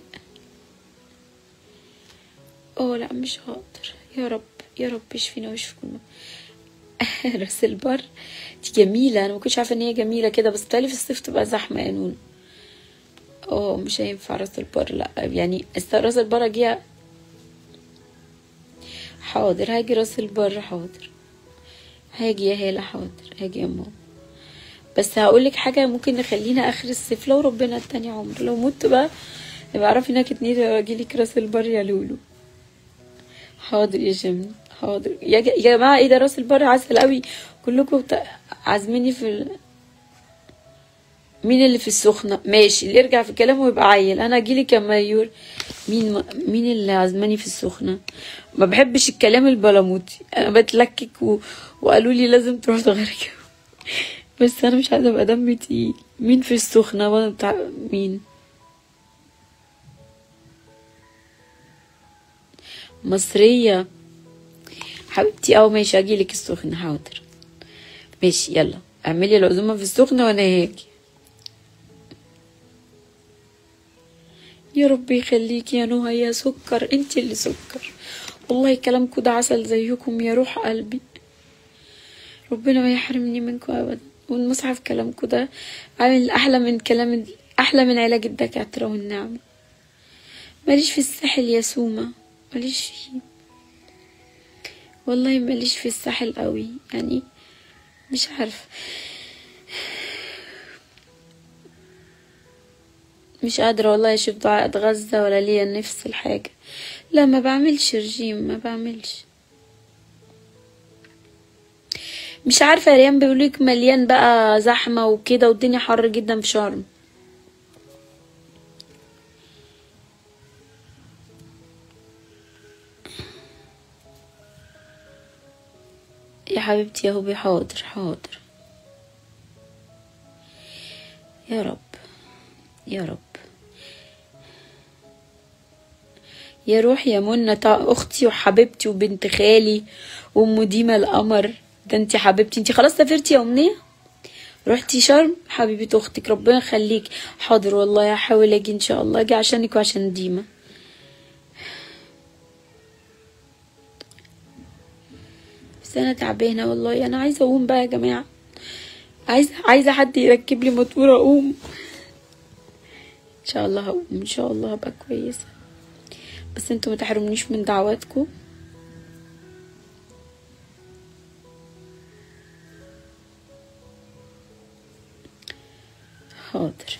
اه لا مش هقدر يا رب يا رب يشفينا ويشفيكم راس البر دي جميلة انا ما كنتش عارفة ان هي جميلة كده بس بتهيألي في الصيف تبقى زحمة يا نون اه مش هينفع راس البر لا يعني است- راس البر اجيها حاضر هاجي راس البر حاضر هاجي يا هالة حاضر هاجي يا ماما بس هقولك حاجة ممكن نخلينا آخر الصيف لو ربنا اداني عمر لو مت بقى يبقى اعرفي انك اتنين واجيلك راس البر يا لولو حاضر يا جميل حاضر يا, ج... يا جماعة ايه ده راس البر عسل قوي كلكم بت... عازميني في ال... مين اللي في السخنة ماشي اللي يرجع في كلامه يبقى عيل انا اجيلك يا مايور مين م... مين اللي عازماني في السخنة ما بحبش الكلام البلموتي انا بتلكك و... وقالوا لي لازم تروح تغير جو بس انا مش عايزه ابقى دمي تقيل مين في السخنة وانا بتاع مين مصرية حبيبتي اه ماشي اجيلك السخنة حاضر ماشي يلا اعملي العزومة في السخنة وانا هاجي يا رب يخليك يا نهى يا سكر انت اللي سكر والله كلامكم ده عسل زيكم يا روح قلبي ربنا ما يحرمني منكم ابدا والمصحف كلامكم ده عامل احلى من كلام احلى من علاج الدكاتره والنعمه ماليش في الساحل يا سومه ماليش فيه والله ماليش في الساحل قوي يعني مش عارفه مش قادرة والله اشوف دعاء اتغذى ولا ليا نفس الحاجة لا ما بعملش رجيم ما بعملش مش عارفة يا ريان بيقولك مليان بقى زحمة وكده والدنيا حر جدا في شرم يا حبيبتي يا هوبي حاضر حاضر يا رب يا رب يا روح يا منى تا اختي وحبيبتي وبنت خالي وام ديما القمر ده انتي حبيبتي انتي خلاص سافرتي يا امنيه رحتي شرم حبيبه اختك ربنا يخليك حاضر والله هحاول اجي ان شاء الله اجي عشانك وعشان ديما بس انا تعبانه والله انا عايزه اقوم بقى يا جماعه عايزه عايزه حد يركب لي موتور اقوم ان شاء الله هقوم ان شاء الله هبقى كويسه بس انتوا ما تحرمنيش من دعواتكم حاضر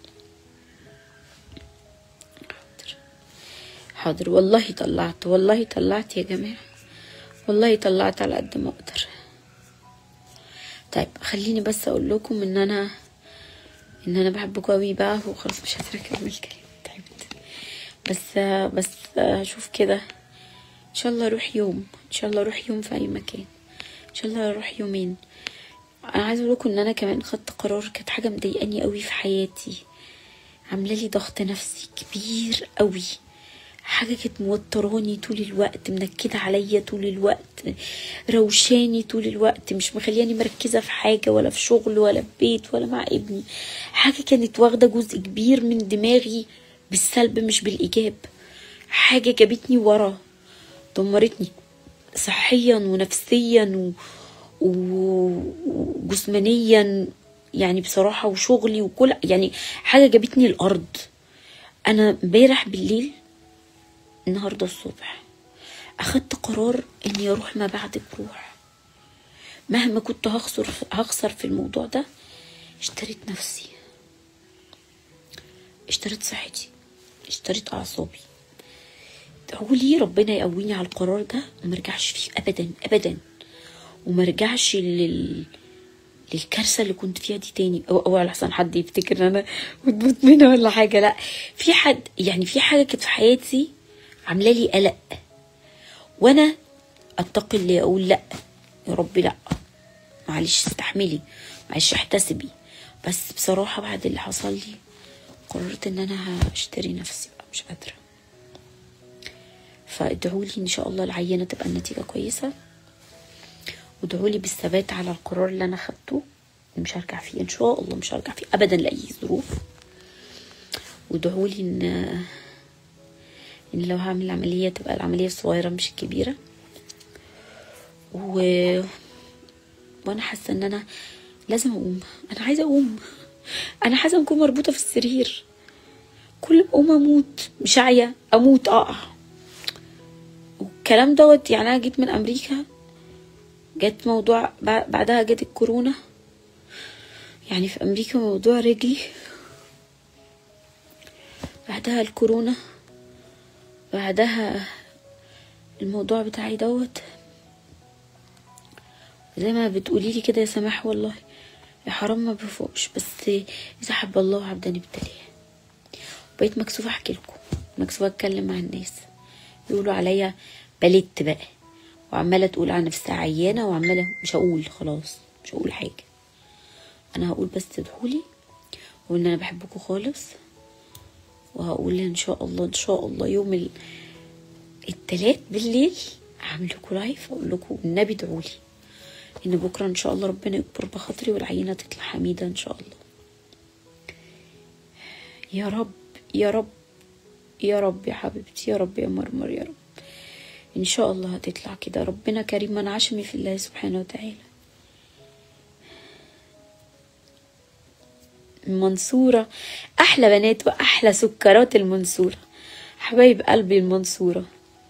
حاضر حاضر والله طلعت والله طلعت يا جماعة والله طلعت على قد ما اقدر طيب خليني بس اقول لكم ان انا ان انا بحبكم قوي بقى وخلاص مش قادره اكمل الكلام تعبت بس بس هشوف كده ان شاء الله اروح يوم ان شاء الله اروح يوم في اي مكان ان شاء الله اروح يومين انا عايزه اقول لكم ان انا كمان خدت قرار كانت حاجه مضايقاني قوي في حياتي عامله لي ضغط نفسي كبير قوي حاجه كانت موتراني طول الوقت منكده عليا طول الوقت روشاني طول الوقت مش مخلياني مركزه في حاجه ولا في شغل ولا في بيت ولا مع ابني حاجه كانت واخده جزء كبير من دماغي بالسلب مش بالايجاب حاجه جابتني ورا دمرتني صحيا ونفسيا و... و- وجسمانيا يعني بصراحة وشغلي وكل يعني حاجة جابتني الأرض أنا امبارح بالليل النهاردة الصبح أخدت قرار إني أروح ما بعدك روح مهما كنت هخسر هخسر في الموضوع ده اشتريت نفسي اشتريت صحتي اشتريت أعصابي هو ليه ربنا يقويني على القرار ده ومرجعش فيه أبدا أبدا ومرجعش لل للكارثه اللي كنت فيها دي تاني او او لحسن حد يفتكر ان انا مدمنه ولا حاجه لا في حد يعني في حاجه كانت في حياتي عامله لي قلق وانا اتقي اللي اقول لا يا رب لا معلش استحملي معلش احتسبي بس بصراحه بعد اللي حصل لي قررت ان انا هشتري نفسي بقى مش قادره فادعوا لي ان شاء الله العينه تبقى النتيجه كويسه وادعوا لي بالثبات على القرار اللي انا خدته مش هرجع فيه ان شاء الله مش هرجع فيه ابدا لاي ظروف وادعوا لي ان ان لو هعمل عمليه تبقى العمليه الصغيره مش الكبيره و وانا حاسه ان انا لازم اقوم انا عايزه اقوم انا حاسه اكون مربوطه في السرير كل ما اقوم اموت مش عيا اموت اقع والكلام دوت يعني انا جيت من امريكا جت موضوع بع- بعدها جت الكورونا يعني في امريكا موضوع رجلي بعدها الكورونا بعدها الموضوع بتاعي دوت زي ما بتقولي لي كده يا سماح والله يا حرام ما بفوقش بس اذا حب الله عبدا ابتليه بقيت مكسوفه احكي لكم مكسوفه اتكلم مع الناس يقولوا عليا بلت بقى وعماله تقول على نفسها عيانه وعماله مش هقول خلاص مش هقول حاجه انا هقول بس ادعولي وان انا بحبكم خالص وهقول ان شاء الله ان شاء الله يوم ال... التلات بالليل هعمل لكم لايف اقول لكم النبي ادعولي ان بكره ان شاء الله ربنا يكبر بخاطري والعينه تطلع حميده ان شاء الله يا رب يا رب يا رب يا حبيبتي يا رب يا مرمر يا رب ان شاء الله هتطلع كده ربنا كريم من عشمي في الله سبحانه وتعالى المنصورة أحلى بنات وأحلى سكرات المنصورة حبايب قلبي المنصورة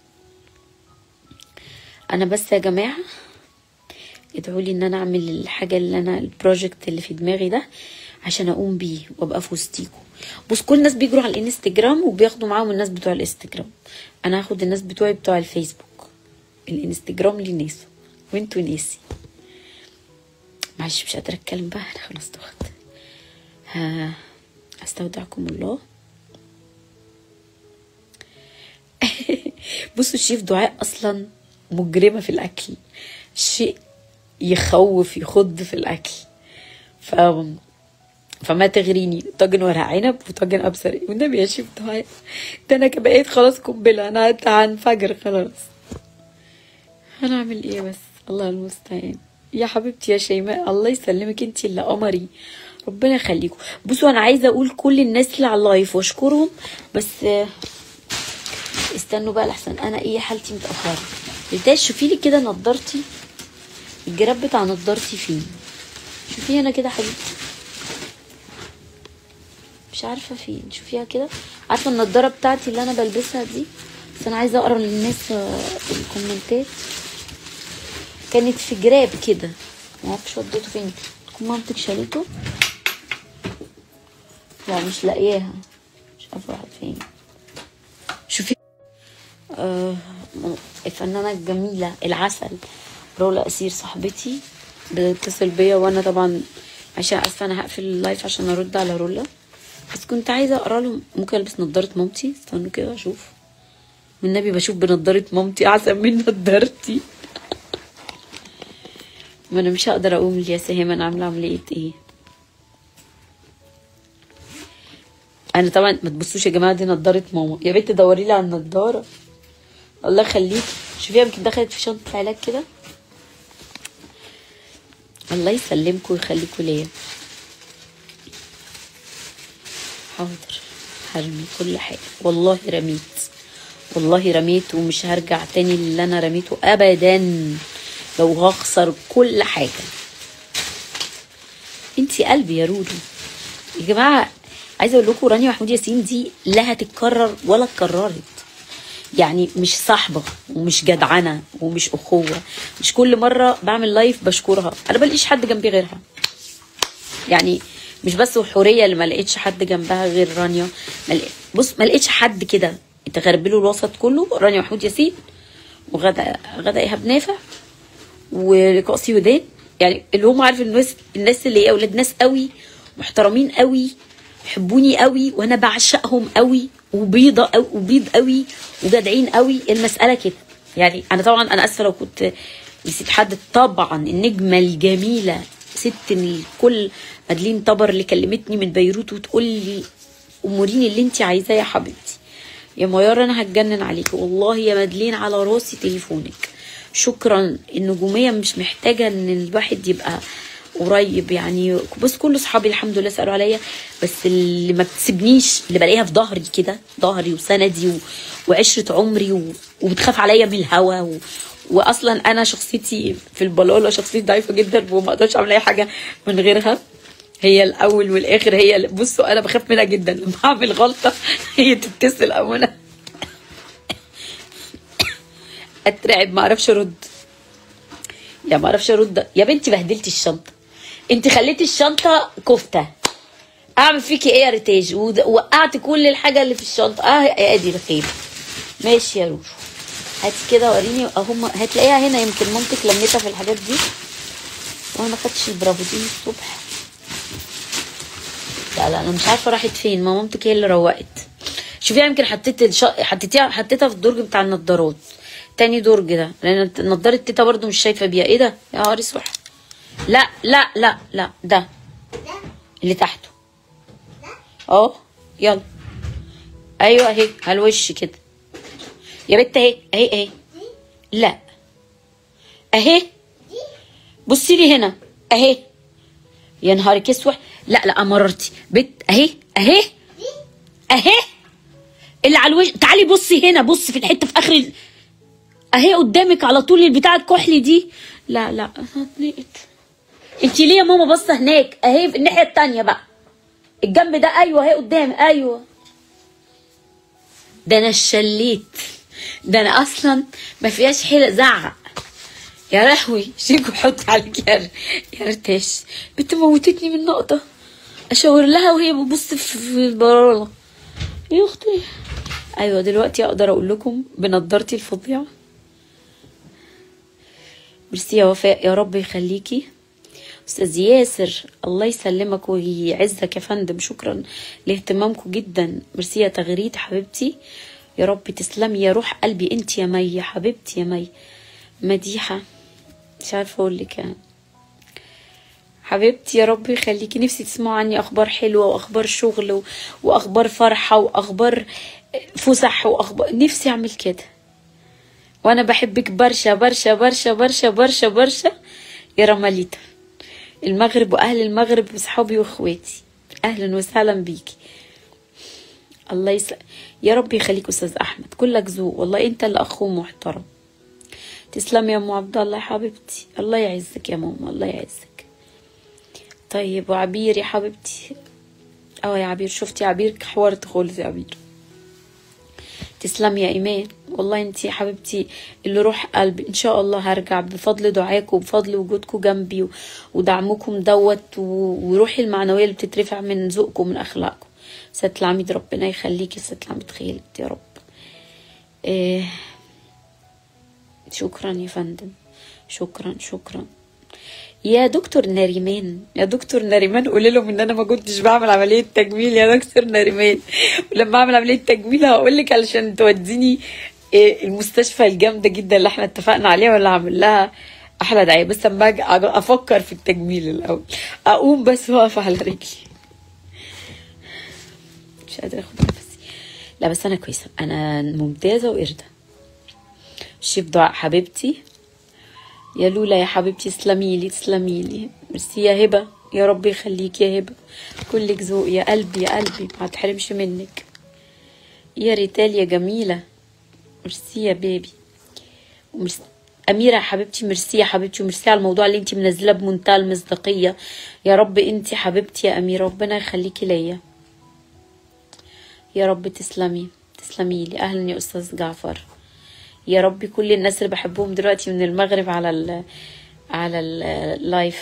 أنا بس يا جماعة ادعوا لي ان انا اعمل الحاجه اللي انا البروجكت اللي في دماغي ده عشان اقوم بيه وابقى في وسطيكم بص كل الناس بيجروا على الانستجرام وبياخدوا معاهم الناس بتوع الانستجرام انا هاخد الناس بتوعي بتوع الفيسبوك الانستجرام لناسه وانتوا ناسي معلش مش قادره اتكلم بقى انا خلاص ضغط ها استودعكم الله بصوا الشيف دعاء اصلا مجرمه في الاكل شيء يخوف يخض في الاكل ف فما تغريني طاجن ورق عنب وطاجن ابصر والنبي يا شيف دعاء ده انا بقيت خلاص قنبله انا هت- هنفجر خلاص هنعمل ايه بس الله المستعان يا حبيبتي يا شيماء الله يسلمك انت اللي قمري ربنا يخليكم بصوا انا عايزه اقول كل الناس اللي على اللايف واشكرهم بس آه، استنوا بقى لحسن انا ايه حالتي متاخره بدايه شوفي لي كده نضارتي الجراب بتاع نضارتي فين شوفي هنا كده حبيبتي مش عارفه فين شوفيها كده عارفه النضاره بتاعتي اللي انا بلبسها دي بس انا عايزه اقرا للناس آه، الكومنتات كانت في جراب كده ما اعرفش وديته فين تكون مامتك شالته لا مش لاقياها مش عارفه راحت فين شوفي آه الفنانة الجميلة العسل رولا أسير صاحبتي بتتصل بيا وأنا طبعا عشان أسفة أنا هقفل اللايف عشان أرد على رولا بس كنت عايزة أقرأ لهم ممكن ألبس نضارة مامتي استنوا كده أشوف والنبي بشوف بنضارة مامتي أحسن من نضارتي ما أنا مش هقدر أقوم يا سهام أنا عاملة عملية إيه انا طبعا ما تبصوش يا جماعه دي نضاره ماما يا بنت دوري لي على النضاره الله يخليك شوفيها يمكن دخلت في شنطه علاج كده الله يسلمكم ويخليكم ليا حاضر هرمي كل حاجه والله رميت والله رميت ومش هرجع تاني اللي انا رميته ابدا لو هخسر كل حاجه انتي قلبي يا رودو يا جماعه عايزه اقول لكم رانيا محمود ياسين دي لا هتتكرر ولا اتكررت يعني مش صاحبه ومش جدعنه ومش اخوه مش كل مره بعمل لايف بشكرها انا بلاقيش حد جنبي غيرها يعني مش بس وحوريه اللي ما لقيتش حد جنبها غير رانيا ما لقيت- بص ما لقيتش حد كده تغربله الوسط كله رانيا محمود ياسين وغدا غدا ايهاب نافع ولقاء سيودان يعني اللي هم عارف الناس الناس اللي هي اولاد ناس قوي محترمين قوي بيحبوني قوي وانا بعشقهم قوي وبيضة قوي وبيض قوي وجدعين قوي المسألة كده يعني انا طبعا انا اسفة لو كنت نسيت حد طبعا النجمة الجميلة ست الكل مدلين طبر اللي كلمتني من بيروت وتقول لي اموريني اللي انت عايزاه يا حبيبتي يا ميار انا هتجنن عليكي والله يا مدلين على راسي تليفونك شكرا النجوميه مش محتاجه ان الواحد يبقى قريب يعني بص كل اصحابي الحمد لله سالوا عليا بس اللي ما بتسيبنيش اللي بلاقيها في ظهري كده ظهري وسندي و... وعشره عمري و... وبتخاف عليا من الهوا و... واصلا انا شخصيتي في البلاله شخصيتي ضعيفه جدا وما اقدرش اعمل اي حاجه من غيرها هي الاول والاخر هي اللي- بصوا انا بخاف منها جدا لما اعمل غلطه هي تتصل او انا اترعب ما اعرفش ارد يا ما اعرفش ارد يا بنتي بهدلتي الشنطه انت خليتي الشنطه كفته اعمل فيكي ايه يا ريتاج ود- وقعت كل الحاجه اللي في الشنطه اه يا ادي الخير ماشي يا روجو هاتي كده وريني اهم هتلاقيها هنا يمكن مامتك لميتها في الحاجات دي وانا ما خدتش البرافو دي من الصبح لا لا انا مش عارفه راحت فين ما مامتك هي اللي روقت شوفيها يمكن حطيت الش... حطيتيها حطيتها في الدرج بتاع النضارات تاني درج ده لان نضاره تيتا برضو مش شايفه بيها ايه ده يا نهار اسود لا لا لا لا ده اللي تحته اه يلا ايوه اهي على الوش كده يا بنت اهي اهي اهي لا اهي بصي لي هنا اهي يا نهارك اسود لا لا مررتي بنت اهي اهي اهي اللي على الوش تعالي بصي هنا بصي في الحته في اخر ال... اهي قدامك على طول البتاع الكحلي دي لا لا أنا اتضايقت انت ليه يا ماما باصه هناك اهي في الناحيه التانية بقى الجنب ده ايوه اهي قدامي ايوه ده انا اتشليت ده انا اصلا ما فيهاش حيله زعق يا لهوي شيكو حط عليك يا يا رتاش بنت موتتني من نقطة اشاور لها وهي بتبص في في البرالة يا اختي ايوه دلوقتي اقدر اقول لكم بنضارتي الفظيعة ميرسي يا وفاء يا رب يخليكي استاذ ياسر الله يسلمك ويعزك يا فندم شكرا لاهتمامكم جدا ميرسي يا تغريد حبيبتي يا رب تسلمي يا روح قلبي انت يا مي يا حبيبتي يا مي مديحه مش عارفه اقول لك يعني حبيبتي يا رب يخليكي نفسي تسمعوا عني اخبار حلوه واخبار شغل و... واخبار فرحه واخبار فسح واخبار نفسي اعمل كده وانا بحبك برشا برشا برشا برشا برشا برشا يا رماليتا المغرب واهل المغرب اصحابي واخواتي اهلا وسهلا بيكي الله يس... يا رب يخليك استاذ احمد كلك ذوق والله انت اللي اخو محترم تسلم يا ام عبد الله يا حبيبتي الله يعزك يا ماما الله يعزك طيب وعبير يا حبيبتي اه يا عبير شفتي عبير حوارت خالص يا عبير تسلم يا ايمان والله انتي يا حبيبتي اللي روح قلبي ان شاء الله هرجع بفضل دعاكم وبفضل وجودكم جنبي و- ودعمكم دوت و- وروحي المعنويه اللي بتترفع من ذوقكم من اخلاقكم ست العميد ربنا يخليكي ست العميد خيلت يا رب إيه شكرا يا فندم شكرا شكرا يا دكتور ناريمان يا دكتور ناريمان قولي لهم ان انا ما كنتش بعمل عمليه تجميل يا دكتور ناريمان ولما اعمل عمليه تجميل هقول لك علشان توديني إيه، المستشفى الجامده جدا اللي احنا اتفقنا عليها ولا هعمل لها احلى دعايه بس اما اجي أج- افكر في التجميل الاول اقوم بس واقف على رجلي مش قادره اخد نفسي لا بس انا كويسه انا ممتازه وقرده شيف دعاء حبيبتي يا لولا يا حبيبتي تسلمي لي تسلمي لي ميرسي يا هبه يا رب يخليك يا هبه كلك ذوق يا قلبي يا قلبي ما تحرمش منك يا ريتال يا جميله ميرسي يا بيبي ومرس... أميرة يا حبيبتي ميرسي يا حبيبتي وميرسي على الموضوع اللي انت منزلاه بمنتهى المصداقية يا رب انت حبيبتي يا أميرة ربنا يخليكي ليا يا رب تسلمي تسلمي لي أهلا يا أستاذ جعفر يا رب كل الناس اللي بحبهم دلوقتي من المغرب على ال على اللايف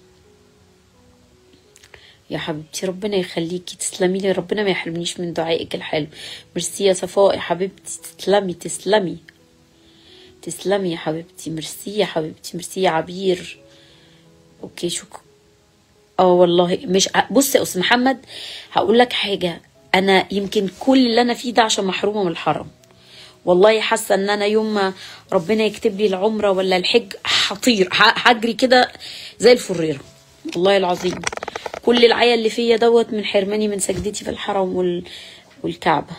يا حبيبتي ربنا يخليكي تسلمي لي ربنا ما يحرمنيش من دعائك الحلو ميرسي يا صفاء يا حبيبتي تسلمي تسلمي تسلمي يا حبيبتي ميرسي يا حبيبتي ميرسي يا عبير اوكي شكرا اه والله مش ع- بص يا استاذ محمد هقول لك حاجه انا يمكن كل اللي انا فيه ده عشان محرومه من الحرم والله حاسه ان انا يوم ما ربنا يكتب لي العمره ولا الحج هطير ه- هجري كده زي الفريره والله العظيم كل العيا اللي فيا دوت من حرماني من سجدتي في الحرم وال... والكعبه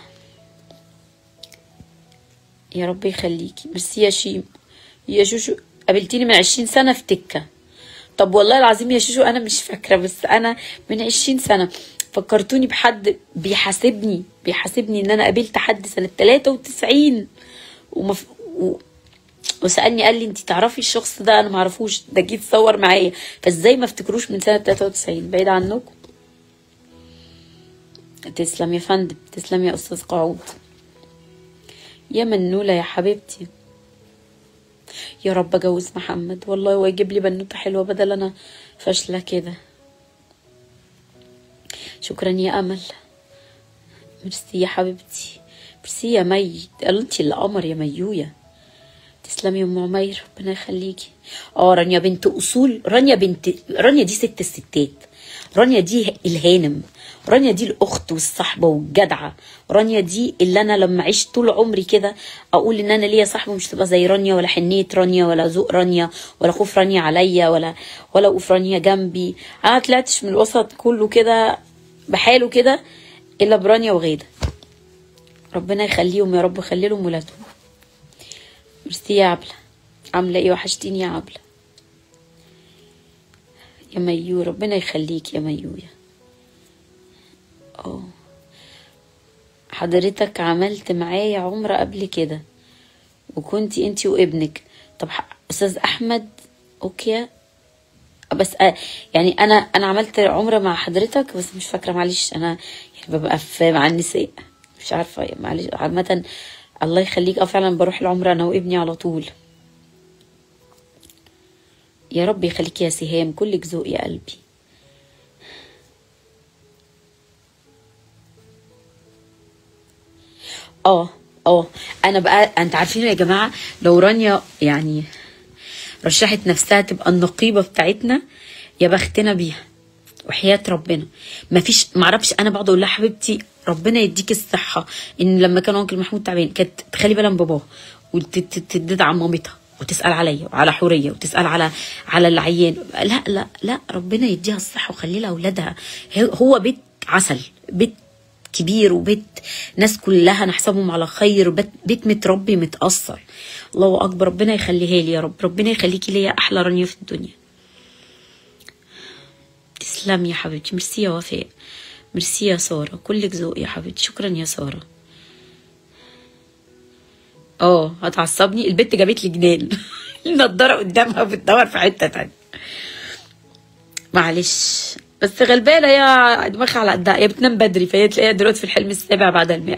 يا رب يخليكي ميرسي يا شيم يا شوشو قابلتيني من عشرين سنة في تكة طب والله العظيم يا شوشو أنا مش فاكرة بس أنا من عشرين سنة فكرتوني بحد بيحاسبني بيحاسبني إن أنا قابلت حد سنة تلاتة وتسعين ومف... و... وسألني قال لي انت تعرفي الشخص ده انا معرفوش ده جه اتصور معايا فازاي ما افتكروش من سنة 93 بعيد عنكم تسلم يا فندم تسلم يا استاذ قعود يا منولة يا حبيبتي يا رب اجوز محمد والله ويجيب لي بنوته حلوه بدل انا فاشله كده شكرا يا امل ميرسي يا حبيبتي ميرسي يا مي قال انت اللي قمر يا ميويه تسلمي يا ام عمير ربنا يخليكي اه رانيا بنت اصول رانيا بنت رانيا دي ست الستات رانيا دي الهانم رانيا دي الاخت والصحبه والجدعه رانيا دي اللي انا لما عشت طول عمري كده اقول ان انا ليا صاحبه مش تبقى زي رانيا ولا حنيه رانيا ولا ذوق رانيا ولا خوف رانيا عليا ولا ولا وقوف رانيا جنبي انا طلعتش من الوسط كله كده بحاله كده الا برانيا وغيده ربنا يخليهم يا رب يخلي لهم ولادهم ميرسي يا عبلة عاملة ايه وحشتيني يا عبلة يا ميو ربنا يخليك يا ميويا اه حضرتك عملت معايا عمرة قبل كده وكنتي انتي وابنك طب ح- استاذ احمد اوكي بس آه، يعني انا انا عملت عمرة مع حضرتك بس مش فاكرة معلش انا يعني ببقى في مع النساء مش عارفة معلش عامة الله يخليك اه فعلا بروح العمرة انا وابني على طول يا رب يخليك يا سهام كلك ذوق يا قلبي اه اه انا بقى انت عارفين يا جماعه لو رانيا يعني رشحت نفسها تبقى النقيبه بتاعتنا يا بختنا بيها وحياه ربنا ما فيش ما اعرفش انا بقعد اقول لها حبيبتي ربنا يديك الصحه ان لما كان انكل محمود تعبان كانت تخلي بالها من باباها وتدعم مامتها وتسال عليا وعلى حوريه وتسال على على العيان لا لا لا ربنا يديها الصحه وخلي لها اولادها هو بيت عسل بيت كبير وبيت ناس كلها نحسبهم على خير بيت, بيت متربي متأثر الله أكبر ربنا يخليها لي يا رب ربنا يخليكي ليا أحلى رانيا في الدنيا تسلمي يا حبيبتي ميرسي يا وفاء ميرسي يا سارة كلك ذوق يا حبيبتي شكرا يا سارة اه هتعصبني البت جابت لي جنان النضارة قدامها بتدور في حتة تانية معلش بس غلبانه يا دماغها على قدها هي بتنام بدري فهي تلاقيها دلوقتي في الحلم السابع بعد المئة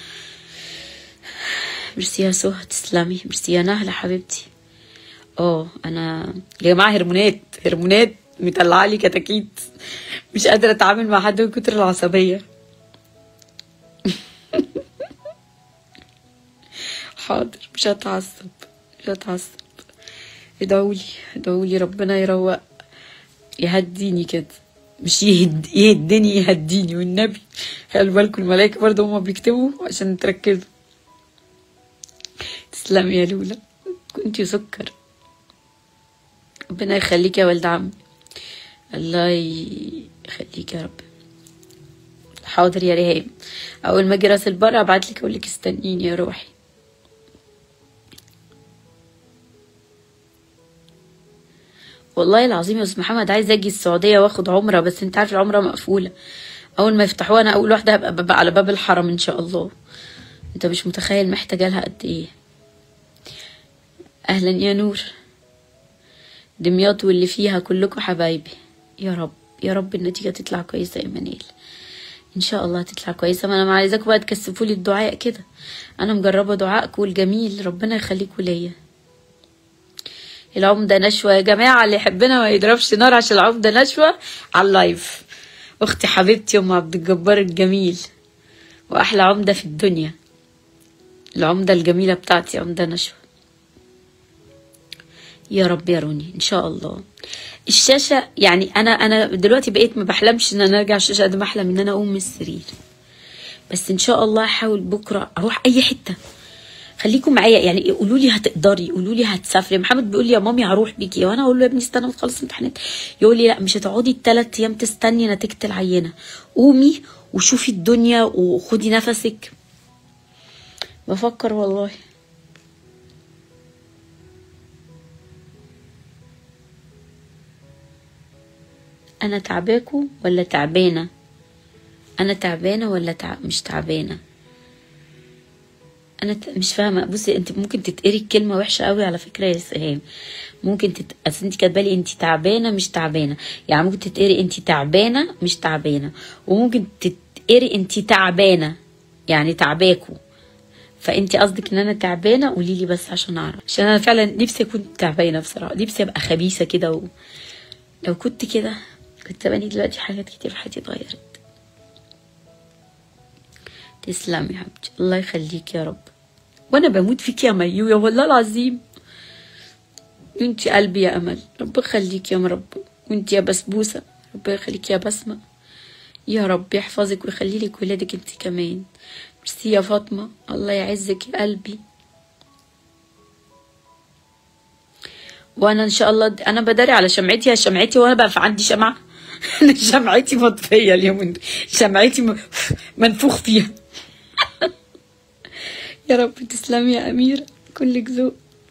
ميرسي يا سهى تسلمي ميرسي يا نهلة حبيبتي اه انا يا جماعه هرمونات هرمونات مطلعه لي كتاكيت مش قادره اتعامل مع حد من كتر العصبيه حاضر مش هتعصب مش هتعصب ادعولي ادعولي ربنا يروق يهديني كده مش يهد يهدني يهديني والنبي خلي بالكم الملائكة برضه هما بيكتبوا عشان تركزوا تسلمي يا لولا كنتي سكر ربنا يخليك يا ولد عمي الله يخليك يا رب حاضر يا ريهام اول ما اجي راس البر ابعت لك اقول لك استنيني يا روحي والله العظيم يا استاذ محمد عايز اجي السعوديه واخد عمره بس انت عارف العمره مقفوله اول ما يفتحوها انا اول واحده هبقى ببقى على باب الحرم ان شاء الله انت مش متخيل محتاجه لها قد ايه اهلا يا نور دمياط واللي فيها كلكم حبايبي يا رب يا رب النتيجه تطلع كويسه يا منيل ان شاء الله تطلع كويسه ما انا عايزاكم بقى تكثفوا لي الدعاء كده انا مجربه دعائكم الجميل ربنا يخليكم ليا العمدة نشوة يا جماعة اللي يحبنا ما يضربش نار عشان العمدة نشوة على اللايف أختي حبيبتي أم عبد الجبار الجميل وأحلى عمدة في الدنيا العمدة الجميلة بتاعتي عمدة نشوة يا رب يا روني ان شاء الله الشاشه يعني انا انا دلوقتي بقيت ما بحلمش ان انا ارجع الشاشه قد ما احلم ان انا اقوم من السرير بس ان شاء الله احاول بكره اروح اي حته خليكم معايا يعني قولوا لي هتقدري قولوا لي هتسافري محمد بيقول لي يا مامي هروح بيكي وانا اقول له يا ابني استنى ما تخلص امتحانات يقول لي لا مش هتقعدي الثلاث ايام تستني نتيجه العينه قومي وشوفي الدنيا وخدي نفسك بفكر والله انا تعباكو ولا تعبانه انا تعبانه ولا تع... مش تعبانه انا ت... مش فاهمه بصي انت ممكن تتقري الكلمه وحشه قوي على فكره يا سهام ممكن تت... اصل انت كاتبه لي انت تعبانه مش تعبانه يعني ممكن تتقري انت تعبانه مش تعبانه وممكن تتقري انت تعبانه يعني تعباكو فانت قصدك ان انا تعبانه قولي لي بس عشان اعرف عشان انا فعلا نفسي اكون تعبانه بصراحه نفسي ابقى خبيثه كده و... لو كنت كده كنت بني دلوقتي حاجات كتير في حياتي اتغيرت تسلمي يا حبيبتي الله يخليك يا رب وانا بموت فيك يا ميو يا والله العظيم انت قلبي يا امل رب يخليك يا رب وانت يا بسبوسه رب يخليك يا بسمه يا رب يحفظك ويخلي لك ولادك انت كمان ميرسي يا فاطمه الله يعزك يا قلبي وانا ان شاء الله انا بداري على شمعتي يا شمعتي وانا بقى في عندي شمعه انا شمعتي مطفيه اليومين دول. شمعتي م- منفوخ فيها يا رب تسلمي يا أميرة كلك ذوق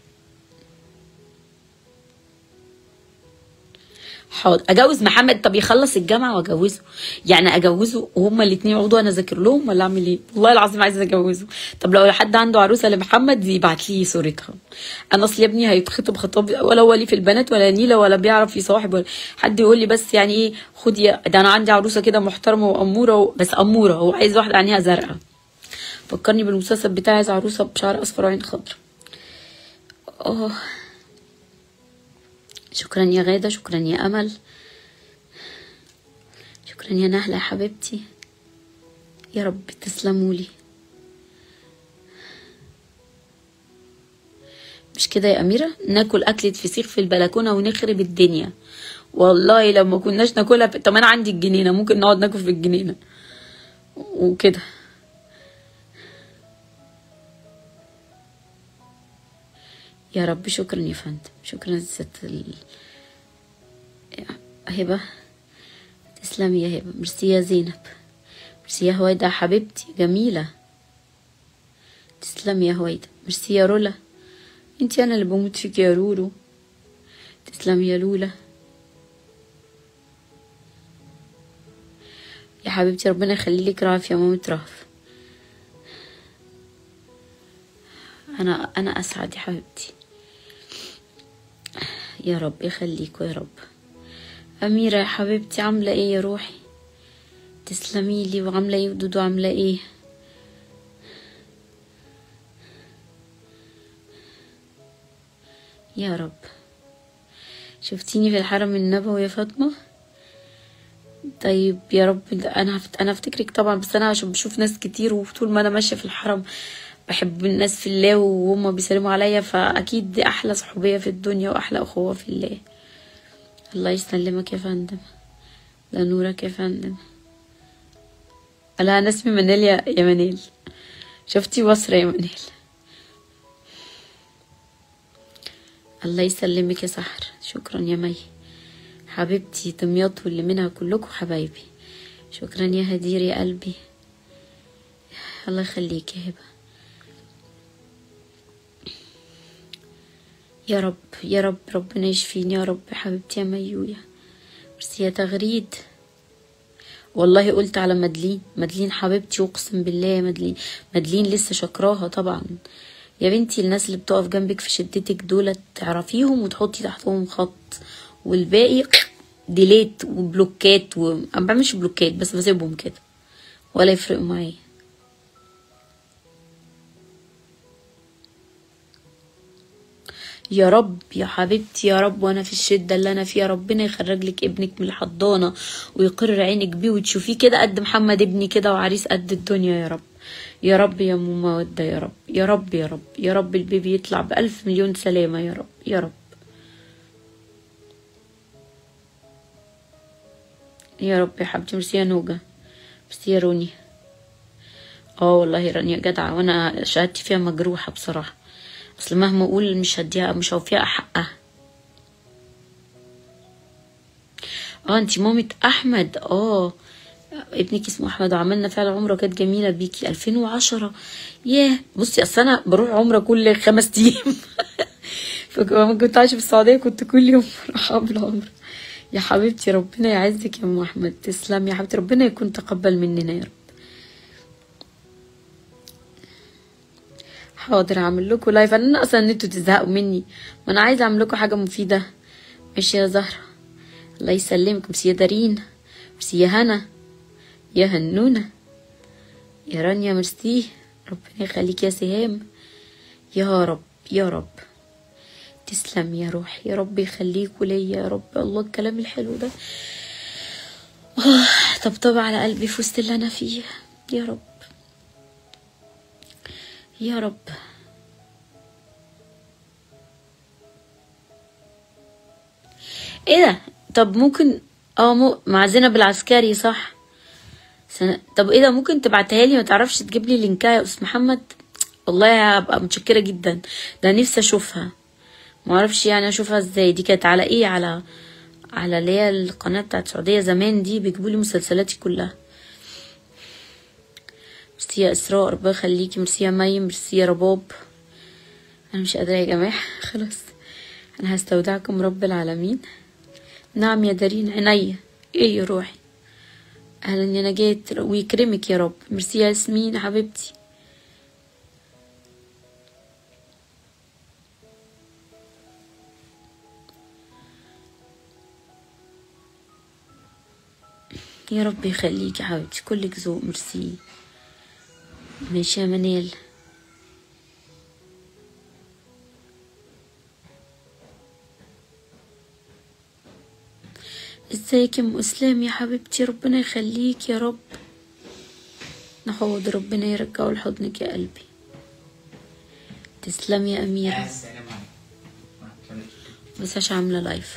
حاضر اجوز محمد طب يخلص الجامعه واجوزه يعني اجوزه وهما الاثنين يقعدوا انا اذاكر لهم ولا اعمل ايه والله العظيم عايزه اجوزه طب لو حد عنده عروسه لمحمد يبعت لي صورتها انا اصل يا ابني هيتخطب خطاب ولا هو ليه في البنات ولا نيله ولا بيعرف يصاحب ولا حد يقول لي بس يعني ايه خدي ده انا عندي عروسه كده محترمه واموره و... بس اموره هو عايز واحده عينيها زرقاء فكرني بالمسلسل بتاعي عايز عروسه بشعر اصفر وعين خضرا اه شكرا يا غادة شكرا يا أمل شكرا يا نهلة يا حبيبتي يا رب تسلموا لي مش كده يا أميرة ناكل أكلة فسيخ في البلكونة ونخرب الدنيا والله لو ما كناش ناكلها في... طب أنا عندي الجنينة ممكن نقعد ناكل في الجنينة وكده يا رب شكرا يا فندم شكرا ست ال... هبة تسلمي يا هبة ميرسي يا زينب ميرسي يا هويدا حبيبتي جميلة تسلمي يا هويدا ميرسي يا رولا انتي انا اللي بموت فيك يا رورو تسلمي يا لولا يا حبيبتي ربنا يخلي لك رهف يا مامة رهف انا انا اسعد يا حبيبتي يا رب يخليكوا يا رب أميرة يا حبيبتي عاملة ايه يا روحي تسلمي لي وعاملة ايه ودودو عاملة ايه يا رب شفتيني في الحرم النبوي يا فاطمة طيب يا رب انا هفت... انا افتكرك طبعا بس انا عشان بشوف ناس كتير وطول ما انا ماشيه في الحرم بحب الناس في الله وهم بيسلموا عليا فاكيد دي احلى صحوبيه في الدنيا واحلى اخوه في الله الله يسلمك يا فندم ده نورك يا فندم لا انا اسمي منال يا يا منال شفتي بصرة يا منال الله يسلمك يا سحر شكرا يا مي حبيبتي دمياط واللي منها كلكم حبايبي شكرا يا هدير يا قلبي الله يخليك يا هبه يا رب يا رب ربنا يشفيني يا رب يا حبيبتي يا ميويا ميرسي يا تغريد والله قلت على مدلين مدلين حبيبتي اقسم بالله يا مدلين مدلين لسه شكراها طبعا يا بنتي الناس اللي بتقف جنبك في شدتك دول تعرفيهم وتحطي تحتهم خط والباقي ديليت وبلوكات و... انا ما بعملش بلوكات بس بسيبهم كده ولا يفرقوا معايا يا رب يا حبيبتي يا رب وانا في الشدة اللي انا فيها ربنا يخرج لك ابنك من الحضانة ويقر عينك بيه وتشوفيه كده قد محمد ابني كده وعريس قد الدنيا يا رب يا رب يا ام مودة يا رب يا رب يا رب يا رب البيبي يطلع بألف مليون سلامة يا رب يا رب يا رب يا حبيبتي ميرسي يا نوجة ميرسي يا روني اه والله رانيا جدعة وانا شهادتي فيها مجروحة بصراحة اصل مهما اقول مش هديها مش هوفيها حقها اه انتي مامة احمد اه ابنك اسمه احمد وعملنا فعلا عمره كانت جميله بيكي 2010 ياه بصي اصل انا بروح عمره كل خمس ايام فلما كنت عايشه في السعوديه كنت كل يوم بروح اعمل عمره يا حبيبتي ربنا يعزك يا ام احمد تسلم يا حبيبتي ربنا يكون تقبل مننا يا رب حاضر هعمل لكم لايف انا اصلا ان انتوا تزهقوا مني ما انا عايزه اعمل لكم حاجه مفيده ماشي يا زهره الله يسلمك ميرسي يا دارين ميرسي يا هنا يا هنونه يا رانيا ميرسي ربنا يخليك يا سهام يا رب يا رب تسلم يا روحي يا رب يخليكوا ليا يا رب الله الكلام الحلو ده آه، طبطب على قلبي في وسط اللي انا فيه يا رب يا رب ايه ده طب ممكن اه مو... مع زينب العسكري صح سنة... طب ايه ده ممكن تبعتها لي ما تعرفش تجيب لي لينكها يا استاذ محمد والله هبقى متشكره جدا ده نفسي اشوفها ما اعرفش يعني اشوفها ازاي دي كانت على ايه على على اللي هي القناه بتاعت السعوديه زمان دي بيجيبوا لي مسلسلاتي كلها ميرسي يا اسراء ربنا يخليكي ميرسي يا مي ميرسي يا رباب انا مش قادره يا جماعه خلاص انا هستودعكم رب العالمين نعم يا دارين عينيا ايه يا روحي اهلا يا نجاة ويكرمك يا رب ميرسي يا ياسمين حبيبتي يا رب يخليك يا حبيبتي كلك ذوق ميرسي ماشي يا منال ازيك يا ام اسلام يا حبيبتي ربنا يخليك يا رب نحوض ربنا يرجعه لحضنك يا قلبي تسلم يا اميره السلام عليكم بس عشان عامله لايف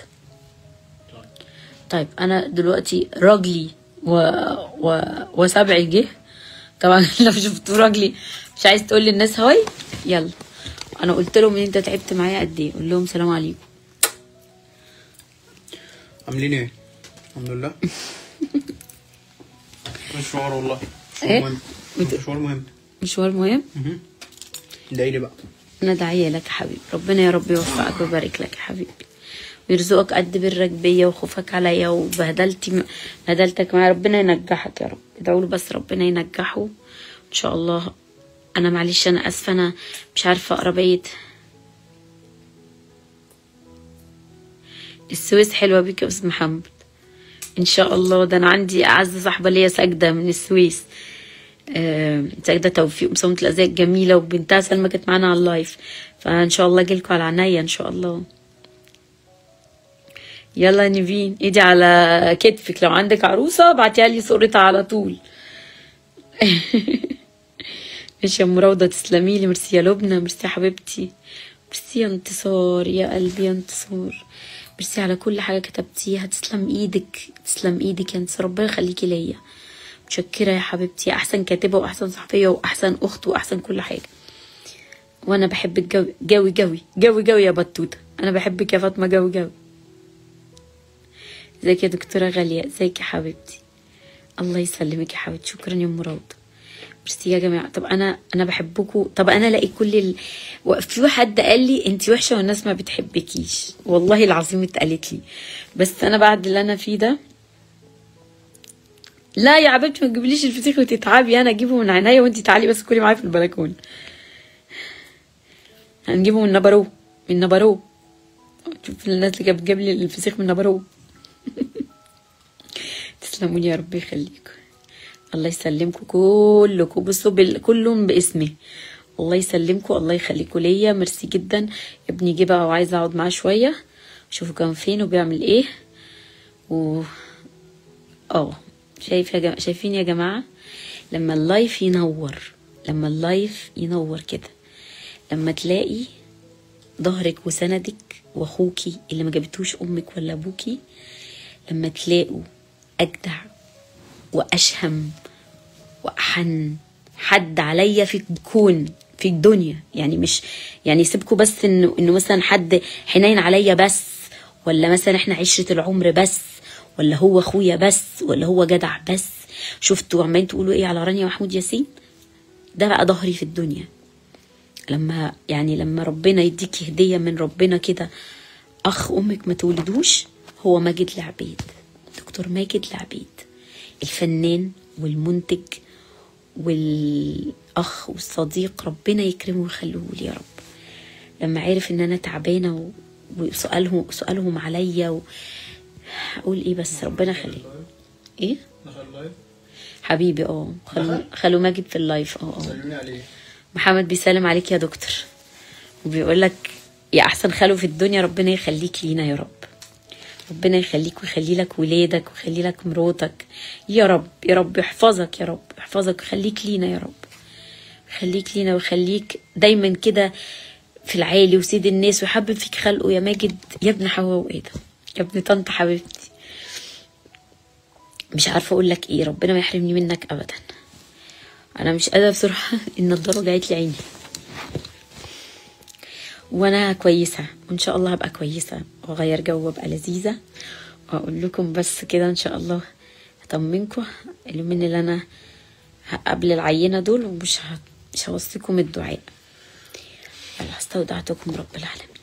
طيب انا دلوقتي راجلي و... و... وسبعي جه طبعا لو شفتوا راجلي مش عايز تقول للناس هاي يلا انا قلت لهم ان انت تعبت معايا قد ايه قول لهم سلام عليكم عاملين ايه؟ الحمد لله مشوار والله مشوار إيه؟ مهم بت- مشوار مهم مشوار مهم مهم. ادعي لي بقى انا داعيه لك يا حبيبي ربنا يا رب يوفقك ويبارك لك يا حبيبي ويرزقك قد برك بيا وخوفك عليا وبهدلتي بهدلتك معايا ربنا ينجحك يا رب ادعوا له بس ربنا ينجحه ان شاء الله انا معلش انا اسفه انا مش عارفه اقرا بيت السويس حلوه بيك يا استاذ محمد ان شاء الله ده انا عندي اعز صاحبه ليا ساجده من السويس آه، ساجده توفيق مصممه الازياء الجميله وبنتها سلمى كانت معانا على اللايف فان شاء الله اجيلكوا على عينيا ان شاء الله يلا يا نيفين ايدي على كتفك لو عندك عروسه ابعتيها لي صورتها على طول ماشي يا ام روضه تسلمي لي ميرسي يا لبنى ميرسي يا حبيبتي ميرسي يا انتصار يا قلبي يا انتصار ميرسي على كل حاجه كتبتيها تسلم ايدك تسلم ايدك يا انتصار ربنا يخليكي ليا متشكره يا حبيبتي احسن كاتبه واحسن صحفيه واحسن اخت واحسن كل حاجه وانا بحبك جوي جوي جوي جوي جوي يا بطوطه انا بحبك يا فاطمه جوي جوي ازيك يا دكتوره غاليه ازيك يا حبيبتي الله يسلمك يا حبيبتي شكرا يا ام روضه ميرسي يا جماعه طب انا انا بحبكم طب انا الاقي كل ال... و- في حد قال لي انت وحشه والناس ما بتحبكيش والله العظيم اتقالت لي بس انا بعد اللي انا فيه ده لا يا حبيبتي ما تجيبليش الفسيخ وتتعبي انا اجيبه من عينيا وانت تعالي بس كلي معايا في البلكونه هنجيبه من نبرو من نبرو شوف الناس اللي كانت بتجيب لي الفسيخ من نبرو تسلموا لي يا رب يخليكم الله يسلمكم كلكم بصوا بال... كلهم باسمه الله يسلمكم الله يخليكم ليا ميرسي جدا ابني جه بقى وعايزه اقعد معاه شويه اشوفه كان فين وبيعمل ايه و اه شايف يا جماعة شايفين يا جماعه لما اللايف ينور لما اللايف ينور كده لما تلاقي ظهرك وسندك واخوكي اللي ما جابتوش امك ولا ابوكي لما تلاقوا اجدع واشهم واحن حد عليا في الكون في الدنيا يعني مش يعني سيبكوا بس انه انه مثلا حد حنين عليا بس ولا مثلا احنا عشرة العمر بس ولا هو اخويا بس ولا هو جدع بس شفتوا عمالين تقولوا ايه على رانيا محمود ياسين ده بقى ظهري في الدنيا لما يعني لما ربنا يديكي هدية من ربنا كده أخ أمك ما تولدوش هو ماجد العبيد دكتور ماجد العبيد الفنان والمنتج والأخ والصديق ربنا يكرمه ويخليه لي يا رب لما عرف إن أنا تعبانة و- وسؤالهم سؤالهم عليا و... أقول إيه بس ربنا يخليه إيه دخل لايف حبيبي اه خلو خلو ماجد في اللايف اه اه سلمني عليه محمد بيسلم عليك يا دكتور وبيقول لك يا احسن خلو في الدنيا ربنا يخليك لينا يا رب ربنا يخليك ويخلي لك ولادك ويخلي لك مراتك يا رب يا رب يحفظك يا رب يحفظك ويخليك لينا يا رب يخليك لينا ويخليك دايما كده في العالي وسيد الناس ويحبب فيك خلقه يا ماجد يا ابن حواء وايه ده يا ابن طنط حبيبتي مش عارفه اقول لك ايه ربنا ما يحرمني منك ابدا انا مش قادره بصراحه النضاره جايت لي عيني وانا كويسه وان شاء الله هبقى كويسه واغير جو وابقى لذيذه واقول لكم بس كده ان شاء الله هطمنكم اليومين اللي انا قبل العينه دول ومش ه- مش هوصيكم الدعاء يلا استودعتكم رب العالمين